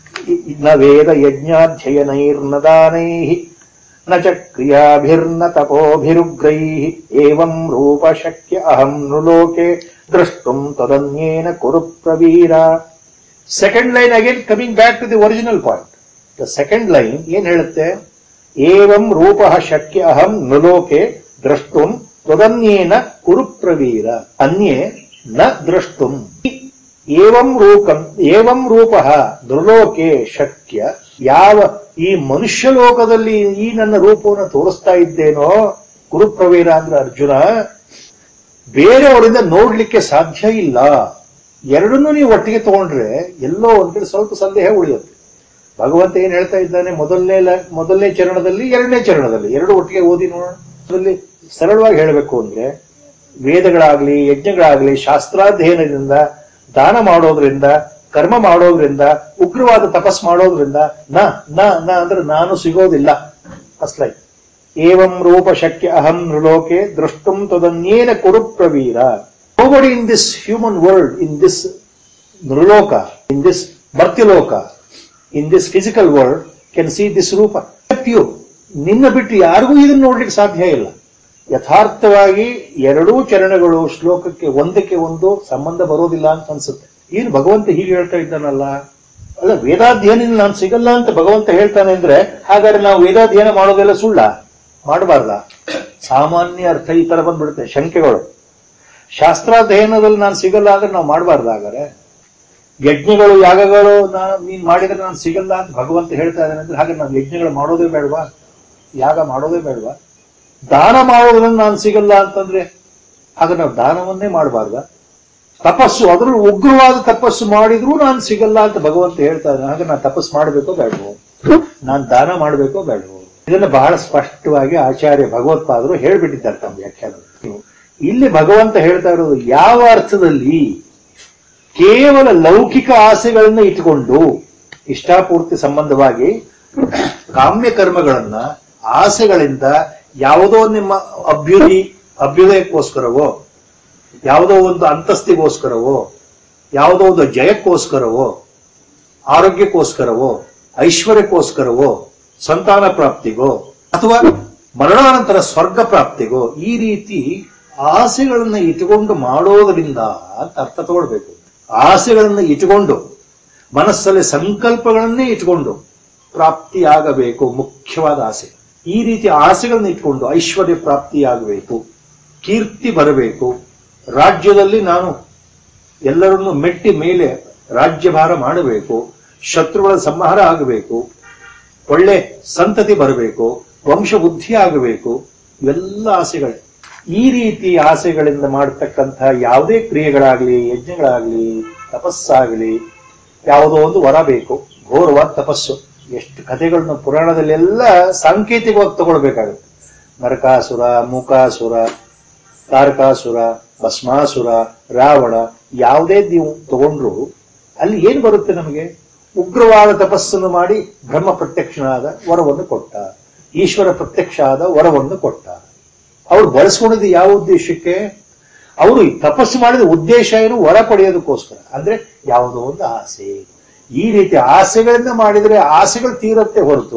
ನ ವೇದ ಯಜ್ಞಾಧ್ಯಯನೈರ್ನ ದಾನೈಃ ನ ಚ ಕ್ರಿಯಾಭಿರ್ನ ತಪೋಭಿರುಗ್ರೈಃ ಏವಂ ರೂಪ ಶಕ್ಯ ಅಹಂ ನೃಲೋಕೆ ದ್ರಷ್ಟುಂ ತದನ್ಯೇನ ಕುರು ಪ್ರವೀರ second line again coming back to the original point the second line ಏನ್ ಹೇಳುತ್ತೆ ಏವಂ ರೂಪ ಶಕ್ಯ ಅಹಂ ನೃಲೋಕೆ ದ್ರಷ್ಟುಂ ತ್ವದನ್ಯೇನ ಕುರು ಪ್ರವೀರ ಅನ್ಯೇ ನ ದ್ರಷ್ಟುಂ ಏವಂ ರೂಪಂ ಏವಂ ರೂಪ ನೃಲೋಕೆ ಶಕ್ಯ ಯಾವ ಈ ಮನುಷ್ಯ ಲೋಕದಲ್ಲಿ ಈ ನನ್ನ ರೂಪವನ್ನು ತೋರಿಸ್ತಾ ಇದ್ದೇನೋ ಕುರುಪ್ರವೀರ ಅಂದ್ರೆ ಅರ್ಜುನ ಬೇರೆಯವರಿಂದ ನೋಡ್ಲಿಕ್ಕೆ ಸಾಧ್ಯ ಇಲ್ಲ ಎರಡನ್ನೂ ನೀವು ಒಟ್ಟಿಗೆ ತಗೊಂಡ್ರೆ ಎಲ್ಲೋ ಒಂದ್ ಕಡೆ ಸ್ವಲ್ಪ ಸಂದೇಹ ಉಳಿಯುತ್ತೆ ಭಗವಂತ ಏನ್ ಹೇಳ್ತಾ ಇದ್ದಾನೆ ಮೊದಲನೇ ಲ- ಮೊದಲನೇ ಚರಣದಲ್ಲಿ ಎರಡನೇ ಚರಣದಲ್ಲಿ ಎರಡು ಒಟ್ಟಿಗೆ ಓದಿ ನೋಡೋಣ ಅದರಲ್ಲಿ ಸರಳವಾಗಿ ಹೇಳಬೇಕು ಅಂದ್ರೆ ವೇದಗಳಾಗ್ಲಿ ಯಜ್ಞಗಳಾಗ್ಲಿ ಶಾಸ್ತ್ರಾಧ್ಯಯನದಿಂದ ದಾನ ಮಾಡೋದ್ರಿಂದ ಕರ್ಮ ಮಾಡೋದ್ರಿಂದ ಉಗ್ರವಾದ ತಪಸ್ ಮಾಡೋದ್ರಿಂದ ನ ನ ನ ಅಂದ್ರೆ ನಾನು ಸಿಗೋದಿಲ್ಲ ಅಸ್ಲೈ ಏವಂ ರೂಪ ಶಕ್ಯ ಅಹಂ ನೃಲೋಕೆ ದೃಷ್ಟುಂ ತದನ್ಯೇನ ಕುರು ಪ್ರವೀರ nobody in this human world in this ನೃಲೋಕ ಇನ್ ದಿಸ್ ಮರ್ತ್ಯಲೋಕ in this physical world can see this ರೂಪ ಯು ನಿನ್ನ ಬಿಟ್ಟು ಯಾರಿಗೂ ಇದನ್ನು ನೋಡ್ಲಿಕ್ಕೆ ಸಾಧ್ಯ ಇಲ್ಲ ಯಥಾರ್ಥವಾಗಿ ಎರಡೂ ಚರಣಗಳು ಶ್ಲೋಕಕ್ಕೆ ಒಂದಕ್ಕೆ ಒಂದು ಸಂಬಂಧ ಬರೋದಿಲ್ಲ ಅಂತ ಅನ್ಸುತ್ತೆ ಏನು ಭಗವಂತ ಹೀಗೆ ಹೇಳ್ತಾ ಇದ್ದಾನಲ್ಲ ಅಲ್ಲ ವೇದಾಧ್ಯಯನ ನಾನು ಸಿಗಲ್ಲ ಅಂತ ಭಗವಂತ ಹೇಳ್ತಾನೆ ಅಂದ್ರೆ ಹಾಗಾದ್ರೆ ನಾವು ವೇದಾಧ್ಯಯನ ಮಾಡೋದೆಲ್ಲ ಸುಳ್ಳ ಮಾಡಬಾರ್ದ ಸಾಮಾನ್ಯ ಅರ್ಥ ಈ ತರ ಬಂದ್ಬಿಡುತ್ತೆ ಶಂಕೆಗಳು ಶಾಸ್ತ್ರಾಧ್ಯಯನದಲ್ಲಿ ನಾನು ಸಿಗಲ್ಲ ಅಂದ್ರೆ ನಾವು ಮಾಡಬಾರ್ದ ಹಾಗಾದ್ರೆ ಯಜ್ಞಗಳು ಯಾಗಗಳು ನಾನು ನೀನ್ ಮಾಡಿದ್ರೆ ನಾನು ಸಿಗಲ್ಲ ಅಂತ ಭಗವಂತ ಹೇಳ್ತಾ ಇದ್ದಾನೆ ಅಂದ್ರೆ ಹಾಗೆ ನಾವು ಯಜ್ಞಗಳು ಮಾಡೋದೇ ಬೇಡವಾ ಯಾಗ ಮಾಡೋದೇ ಬೇಡವಾ ದಾನ ಮಾಡೋದ್ರಿಂದ ನಾನು ಸಿಗಲ್ಲ ಅಂತಂದ್ರೆ ಆಗ ನಾವು ದಾನವನ್ನೇ ಮಾಡಬಾರ್ದ ತಪಸ್ಸು ಅದ್ರಲ್ಲಿ ಉಗ್ರವಾದ ತಪಸ್ಸು ಮಾಡಿದ್ರೂ ನಾನು ಸಿಗಲ್ಲ ಅಂತ ಭಗವಂತ ಹೇಳ್ತಾ ಇದ್ದಾನೆ ಹಾಗೆ ನಾನು ತಪಸ್ಸು ಮಾಡಬೇಕೋ ಬೇಡವೋ ನಾನು ದಾನ ಮಾಡಬೇಕೋ ಬೇಡವೋ ಇದನ್ನ ಬಹಳ ಸ್ಪಷ್ಟವಾಗಿ ಆಚಾರ್ಯ ಭಗವತ್ಪಾದರು ಹೇಳ್ಬಿಟ್ಟಿದ್ದಾರೆ ತಮ್ಮ ವ್ಯಾಖ್ಯಾನ ಇಲ್ಲಿ ಭಗವಂತ ಹೇಳ್ತಾ ಇರೋದು ಯಾವ ಅರ್ಥದಲ್ಲಿ ಕೇವಲ ಲೌಕಿಕ ಆಸೆಗಳನ್ನ ಇಟ್ಟುಕೊಂಡು ಇಷ್ಟಾಪೂರ್ತಿ ಸಂಬಂಧವಾಗಿ ಕಾಮ್ಯ ಕರ್ಮಗಳನ್ನ ಆಸೆಗಳಿಂದ ಯಾವುದೋ ನಿಮ್ಮ ಅಭ್ಯುದಿ ಅಭ್ಯುದಯಕ್ಕೋಸ್ಕರವೋ ಯಾವುದೋ ಒಂದು ಅಂತಸ್ತಿಗೋಸ್ಕರವೋ ಯಾವುದೋ ಒಂದು ಜಯಕ್ಕೋಸ್ಕರವೋ ಆರೋಗ್ಯಕ್ಕೋಸ್ಕರವೋ ಐಶ್ವರ್ಯಕ್ಕೋಸ್ಕರವೋ ಸಂತಾನ ಪ್ರಾಪ್ತಿಗೋ ಅಥವಾ ಮರಣಾನಂತರ ಸ್ವರ್ಗ ಪ್ರಾಪ್ತಿಗೋ ಈ ರೀತಿ ಆಸೆಗಳನ್ನ ಇಟ್ಟುಕೊಂಡು ಮಾಡೋದರಿಂದ ಅಂತ ಅರ್ಥ ತಗೊಳ್ಬೇಕು ಆಸೆಗಳನ್ನ ಇಟ್ಟುಕೊಂಡು ಮನಸ್ಸಲ್ಲಿ ಸಂಕಲ್ಪಗಳನ್ನೇ ಇಟ್ಕೊಂಡು ಪ್ರಾಪ್ತಿಯಾಗಬೇಕು ಮುಖ್ಯವಾದ ಆಸೆ ಈ ರೀತಿ ಆಸೆಗಳನ್ನ ಇಟ್ಕೊಂಡು ಐಶ್ವರ್ಯ ಪ್ರಾಪ್ತಿಯಾಗಬೇಕು ಕೀರ್ತಿ ಬರಬೇಕು ರಾಜ್ಯದಲ್ಲಿ ನಾನು ಎಲ್ಲರನ್ನು ಮೆಟ್ಟಿ ಮೇಲೆ ರಾಜ್ಯಭಾರ ಮಾಡಬೇಕು ಶತ್ರುಗಳ ಸಂಹಾರ ಆಗಬೇಕು ಒಳ್ಳೆ ಸಂತತಿ ಬರಬೇಕು ವಂಶಬುದ್ಧಿ ಆಗಬೇಕು ಇವೆಲ್ಲ ಆಸೆಗಳೇ ಈ ರೀತಿ ಆಸೆಗಳಿಂದ ಮಾಡತಕ್ಕಂತಹ ಯಾವುದೇ ಕ್ರಿಯೆಗಳಾಗ್ಲಿ ಯಜ್ಞಗಳಾಗ್ಲಿ ತಪಸ್ಸಾಗಲಿ ಯಾವುದೋ ಒಂದು ವರ ಬೇಕು ಘೋರವಾದ ತಪಸ್ಸು ಎಷ್ಟು ಕಥೆಗಳನ್ನ ಪುರಾಣದಲ್ಲೆಲ್ಲ ಸಾಂಕೇತಿಕವಾಗಿ ತಗೊಳ್ಬೇಕಾಗುತ್ತೆ ನರಕಾಸುರ ಮೂಕಾಸುರ ತಾರಕಾಸುರ ಭಸ್ಮಾಸುರ ರಾವಣ ಯಾವುದೇ ನೀವು ತಗೊಂಡ್ರು ಅಲ್ಲಿ ಏನ್ ಬರುತ್ತೆ ನಮಗೆ ಉಗ್ರವಾದ ತಪಸ್ಸನ್ನು ಮಾಡಿ ಬ್ರಹ್ಮ ಪ್ರತ್ಯಕ್ಷನಾದ ವರವನ್ನು ಕೊಟ್ಟ ಈಶ್ವರ ಪ್ರತ್ಯಕ್ಷ ಆದ ವರವನ್ನು ಕೊಟ್ಟ ಅವ್ರು ಬಳಸ್ಕೊಂಡಿದ್ದು ಯಾವ ಉದ್ದೇಶಕ್ಕೆ ಅವರು ಈ ತಪಸ್ಸು ಮಾಡಿದ ಉದ್ದೇಶ ಏನು ವರ ಪಡೆಯೋದಕ್ಕೋಸ್ಕರ ಅಂದ್ರೆ ಯಾವುದೋ ಒಂದು ಆಸೆ ಈ ರೀತಿ ಆಸೆಗಳಿಂದ ಮಾಡಿದ್ರೆ ಆಸೆಗಳು ತೀರತ್ತೆ ಹೊರತು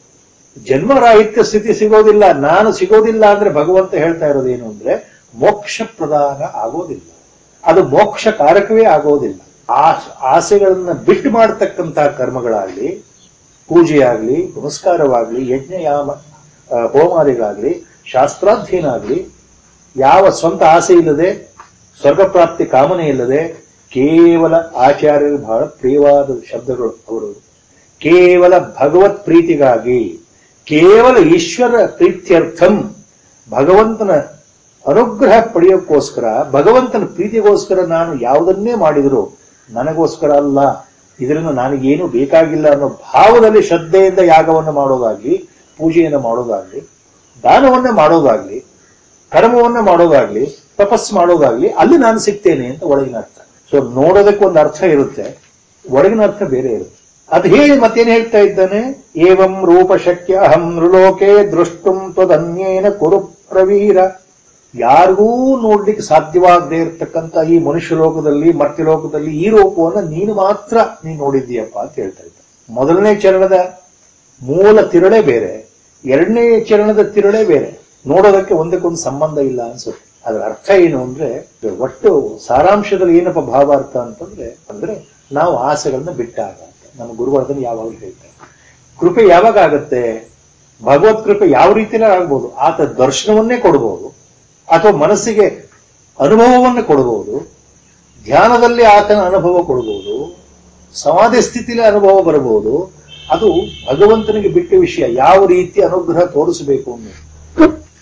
ಜನ್ಮರಾಹಿತ್ಯ ಸ್ಥಿತಿ ಸಿಗೋದಿಲ್ಲ ನಾನು ಸಿಗೋದಿಲ್ಲ ಅಂದ್ರೆ ಭಗವಂತ ಹೇಳ್ತಾ ಇರೋದೇನು ಅಂದ್ರೆ ಮೋಕ್ಷ ಪ್ರದಾನ ಆಗೋದಿಲ್ಲ ಅದು ಮೋಕ್ಷ ಕಾರಕವೇ ಆಗೋದಿಲ್ಲ ಆ ಆಸೆಗಳನ್ನ ಬಿಟ್ಟು ಮಾಡತಕ್ಕಂತಹ ಕರ್ಮಗಳಾಗ್ಲಿ ಪೂಜೆಯಾಗ್ಲಿ ನಮಸ್ಕಾರವಾಗ್ಲಿ ಯಜ್ಞಯಾಮ ಆ, ಹೋಮಾದಿಗಳಾಗ್ಲಿ ಶಾಸ್ತ್ರಾಧ್ಯಯನ ಆಗ್ಲಿ ಯಾವ ಸ್ವಂತ ಆಸೆ ಇಲ್ಲದೆ ಸ್ವರ್ಗ ಪ್ರಾಪ್ತಿ ಕಾಮನೆ ಇಲ್ಲದೆ ಕೇವಲ ಆಚಾರ್ಯರು ಬಹಳ ಪ್ರಿಯವಾದ ಶಬ್ದಗಳು ಅವರು ಕೇವಲ ಭಗವತ್ ಪ್ರೀತಿಗಾಗಿ ಕೇವಲ ಈಶ್ವರ ಪ್ರೀತ್ಯರ್ಥಂ ಭಗವಂತನ ಅನುಗ್ರಹ ಪಡೆಯೋಕ್ಕೋಸ್ಕರ ಭಗವಂತನ ಪ್ರೀತಿಗೋಸ್ಕರ ನಾನು ಯಾವುದನ್ನೇ ಮಾಡಿದ್ರು ನನಗೋಸ್ಕರ ಅಲ್ಲ ಇದರಿಂದ ನನಗೇನು ಬೇಕಾಗಿಲ್ಲ ಅನ್ನೋ ಭಾವದಲ್ಲಿ ಶ್ರದ್ಧೆಯಿಂದ ಯಾಗವನ್ನು ಮಾಡೋದಾಗ್ಲಿ ಪೂಜೆಯನ್ನು ಮಾಡೋದಾಗ್ಲಿ ದಾನವನ್ನ ಮಾಡೋದಾಗ್ಲಿ ಕರ್ಮವನ್ನ ಮಾಡೋದಾಗ್ಲಿ ತಪಸ್ಸು ಮಾಡೋದಾಗ್ಲಿ ಅಲ್ಲಿ ನಾನು ಸಿಗ್ತೇನೆ ಅಂತ ಒಳಗಿನ ಅರ್ಥ ಸೊ ನೋಡೋದಕ್ಕೆ ಒಂದು ಅರ್ಥ ಇರುತ್ತೆ ಒಳಗಿನ ಅರ್ಥ ಬೇರೆ ಇರುತ್ತೆ ಅದು ಹೇಳಿ ಮತ್ತೇನು ಹೇಳ್ತಾ ಇದ್ದಾನೆ ಏವಂ ರೂಪ ಶಕ್ಯ ಅಹಂ ನೃಲೋಕೆ ದೃಷ್ಟುಂ ತ್ವದನ್ಯೇನ ಕುರು ಪ್ರವೀರ ಯಾರಿಗೂ ನೋಡ್ಲಿಕ್ಕೆ ಸಾಧ್ಯವಾಗದೇ ಇರತಕ್ಕಂತ ಈ ಮನುಷ್ಯ ಲೋಕದಲ್ಲಿ ಮರ್ತ್ಯ ಲೋಕದಲ್ಲಿ ಈ ರೂಪವನ್ನ ನೀನು ಮಾತ್ರ ನೀನು ನೋಡಿದ್ದೀಯಪ್ಪ ಅಂತ ಹೇಳ್ತಾ ಇದ್ದ ಮೊದಲನೇ ಚರಣದ ಮೂಲ ತಿರುಳೇ ಬೇರೆ ಎರಡನೇ ಚರಣದ ತಿರುಳೇ ಬೇರೆ ನೋಡೋದಕ್ಕೆ ಒಂದಕ್ಕೊಂದು ಸಂಬಂಧ ಇಲ್ಲ ಅನ್ಸುತ್ತೆ ಅದರ ಅರ್ಥ ಏನು ಅಂದ್ರೆ ಒಟ್ಟು ಸಾರಾಂಶದಲ್ಲಿ ಏನಪ್ಪ ಭಾವಾರ್ಥ ಅಂತಂದ್ರೆ ಅಂದ್ರೆ ನಾವು ಆಸೆಗಳನ್ನ ಬಿಟ್ಟಾಗ ಅಂತ ನಮ್ಮ ಗುರುಗಳು ಅದನ್ನು ಯಾವಾಗಲೂ ಹೇಳ್ತಾರೆ ಕೃಪೆ ಯಾವಾಗ ಆಗತ್ತೆ ಭಗವತ್ ಕೃಪೆ ಯಾವ ರೀತಿಯಲ್ಲ ಆಗ್ಬೋದು ಆತ ದರ್ಶನವನ್ನೇ ಕೊಡಬಹುದು ಅಥವಾ ಮನಸ್ಸಿಗೆ ಅನುಭವವನ್ನು ಕೊಡಬಹುದು ಧ್ಯಾನದಲ್ಲಿ ಆತನ ಅನುಭವ ಕೊಡಬಹುದು ಸಮಾಧಿ ಸ್ಥಿತಿಯಲ್ಲಿ ಅನುಭವ ಬರಬಹುದು ಅದು ಭಗವಂತನಿಗೆ ಬಿಟ್ಟ ವಿಷಯ ಯಾವ ರೀತಿ ಅನುಗ್ರಹ ತೋರಿಸಬೇಕು ಅನ್ನೋದು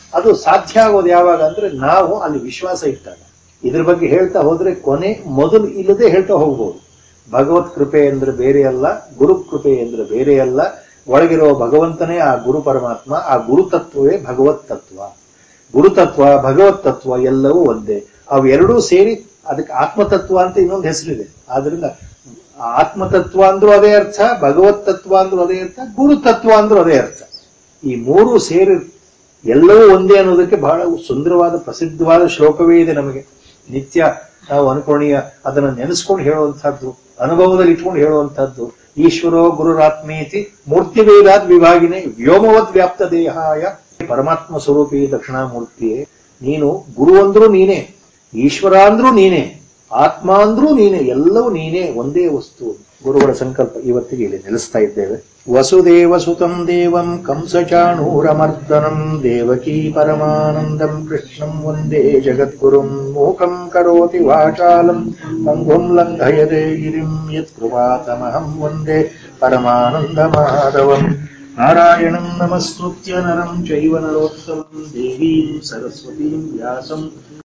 ಅದು ಸಾಧ್ಯ ಆಗೋದು ಯಾವಾಗ ಅಂದ್ರೆ ನಾವು ಅಲ್ಲಿ ವಿಶ್ವಾಸ ಇಟ್ಟಾಗ ಇದ್ರ ಬಗ್ಗೆ ಹೇಳ್ತಾ ಹೋದ್ರೆ ಕೊನೆ ಮೊದಲು ಇಲ್ಲದೆ ಹೇಳ್ತಾ ಹೋಗ್ಬೋದು ಭಗವತ್ ಕೃಪೆ ಅಂದ್ರೆ ಬೇರೆ ಅಲ್ಲ ಗುರು ಕೃಪೆ ಅಂದ್ರೆ ಬೇರೆ ಅಲ್ಲ ಒಳಗಿರುವ ಭಗವಂತನೇ ಆ ಗುರು ಪರಮಾತ್ಮ ಆ ಗುರುತತ್ವವೇ ಭಗವತ್ ತತ್ವ ಗುರುತತ್ವ ಭಗವತ್ ತತ್ವ ಎಲ್ಲವೂ ಒಂದೇ ಅವೆರಡೂ ಸೇರಿ ಅದಕ್ಕೆ ಆತ್ಮತತ್ವ ಅಂತ ಇನ್ನೊಂದು ಹೆಸರಿದೆ ಆದ್ರಿಂದ ಆತ್ಮತತ್ವ ಅಂದ್ರೂ ಅದೇ ಅರ್ಥ ಭಗವತ್ ತತ್ವ ಅಂದ್ರೂ ಅದೇ ಅರ್ಥ ಗುರುತತ್ವ ಅಂದ್ರೂ ಅದೇ ಅರ್ಥ ಈ ಮೂರು ಸೇರಿ ಎಲ್ಲವೂ ಒಂದೇ ಅನ್ನೋದಕ್ಕೆ ಬಹಳ ಸುಂದರವಾದ ಪ್ರಸಿದ್ಧವಾದ ಶ್ಲೋಕವೇ ಇದೆ ನಮಗೆ ನಿತ್ಯ ನಾವು ಅನ್ಕೋಣೀಯ ಅದನ್ನು ನೆನೆಸ್ಕೊಂಡು ಹೇಳುವಂತಹದ್ದು ಅನುಭವದಲ್ಲಿ ಇಟ್ಕೊಂಡು ಹೇಳುವಂತಹದ್ದು ಈಶ್ವರೋ ಗುರುರಾತ್ಮೀತಿ ಮೂರ್ತಿವೇದಾದ್ ವಿಭಾಗಿನೇ ವ್ಯೋಮವದ್ ವ್ಯಾಪ್ತ ದೇಹಾಯ ಪರಮಾತ್ಮ ಸ್ವರೂಪಿ ದಕ್ಷಿಣಾಮೂರ್ತಿಯೇ ನೀನು ಗುರು ಅಂದ್ರೂ ನೀನೇ ಈಶ್ವರ ಅಂದ್ರೂ ನೀನೇ ಆತ್ಮ ಅಂದ್ರೂ ನೀನೇ ಎಲ್ಲವೂ ನೀನೇ ಒಂದೇ ವಸ್ತು ಗುರುಗಳ ಸಂಕಲ್ಪ ಇವತ್ತಿಗೆ ಇಲ್ಲಿ ನೆಲೆಸ್ತಾ ಇದ್ದೇವೆ ವಸುದೇವ ಸುತಂ ದೇವಂ ಕಂಸಚಾಣೂರಮರ್ದನಂ ದೇವಕೀ ಪರಮಾನಂದಂ ಕೃಷ್ಣಂ ವಂದೇ ಜಗದ್ಗುರುಂ ಮೂಕಂ ಕರೋತಿ ವಾಚಾಲಂ ಪಂಗುಂ ಲಂಘಯತೆ ಗಿರಿಂ ಯತ್ಕೃಪಾತಮಹಂ ವಂದೇ ಪರಮಾನಂದ ಮಾಧವಂ ನಾರಾಯಣಂ ನಮಸ್ಕೃತ್ಯ ನರಂ ಚೈವ ನರೋತ್ತಮಂ ದೇವೀಂ ಸರಸ್ವತೀಂ ವ್ಯಾಸಂ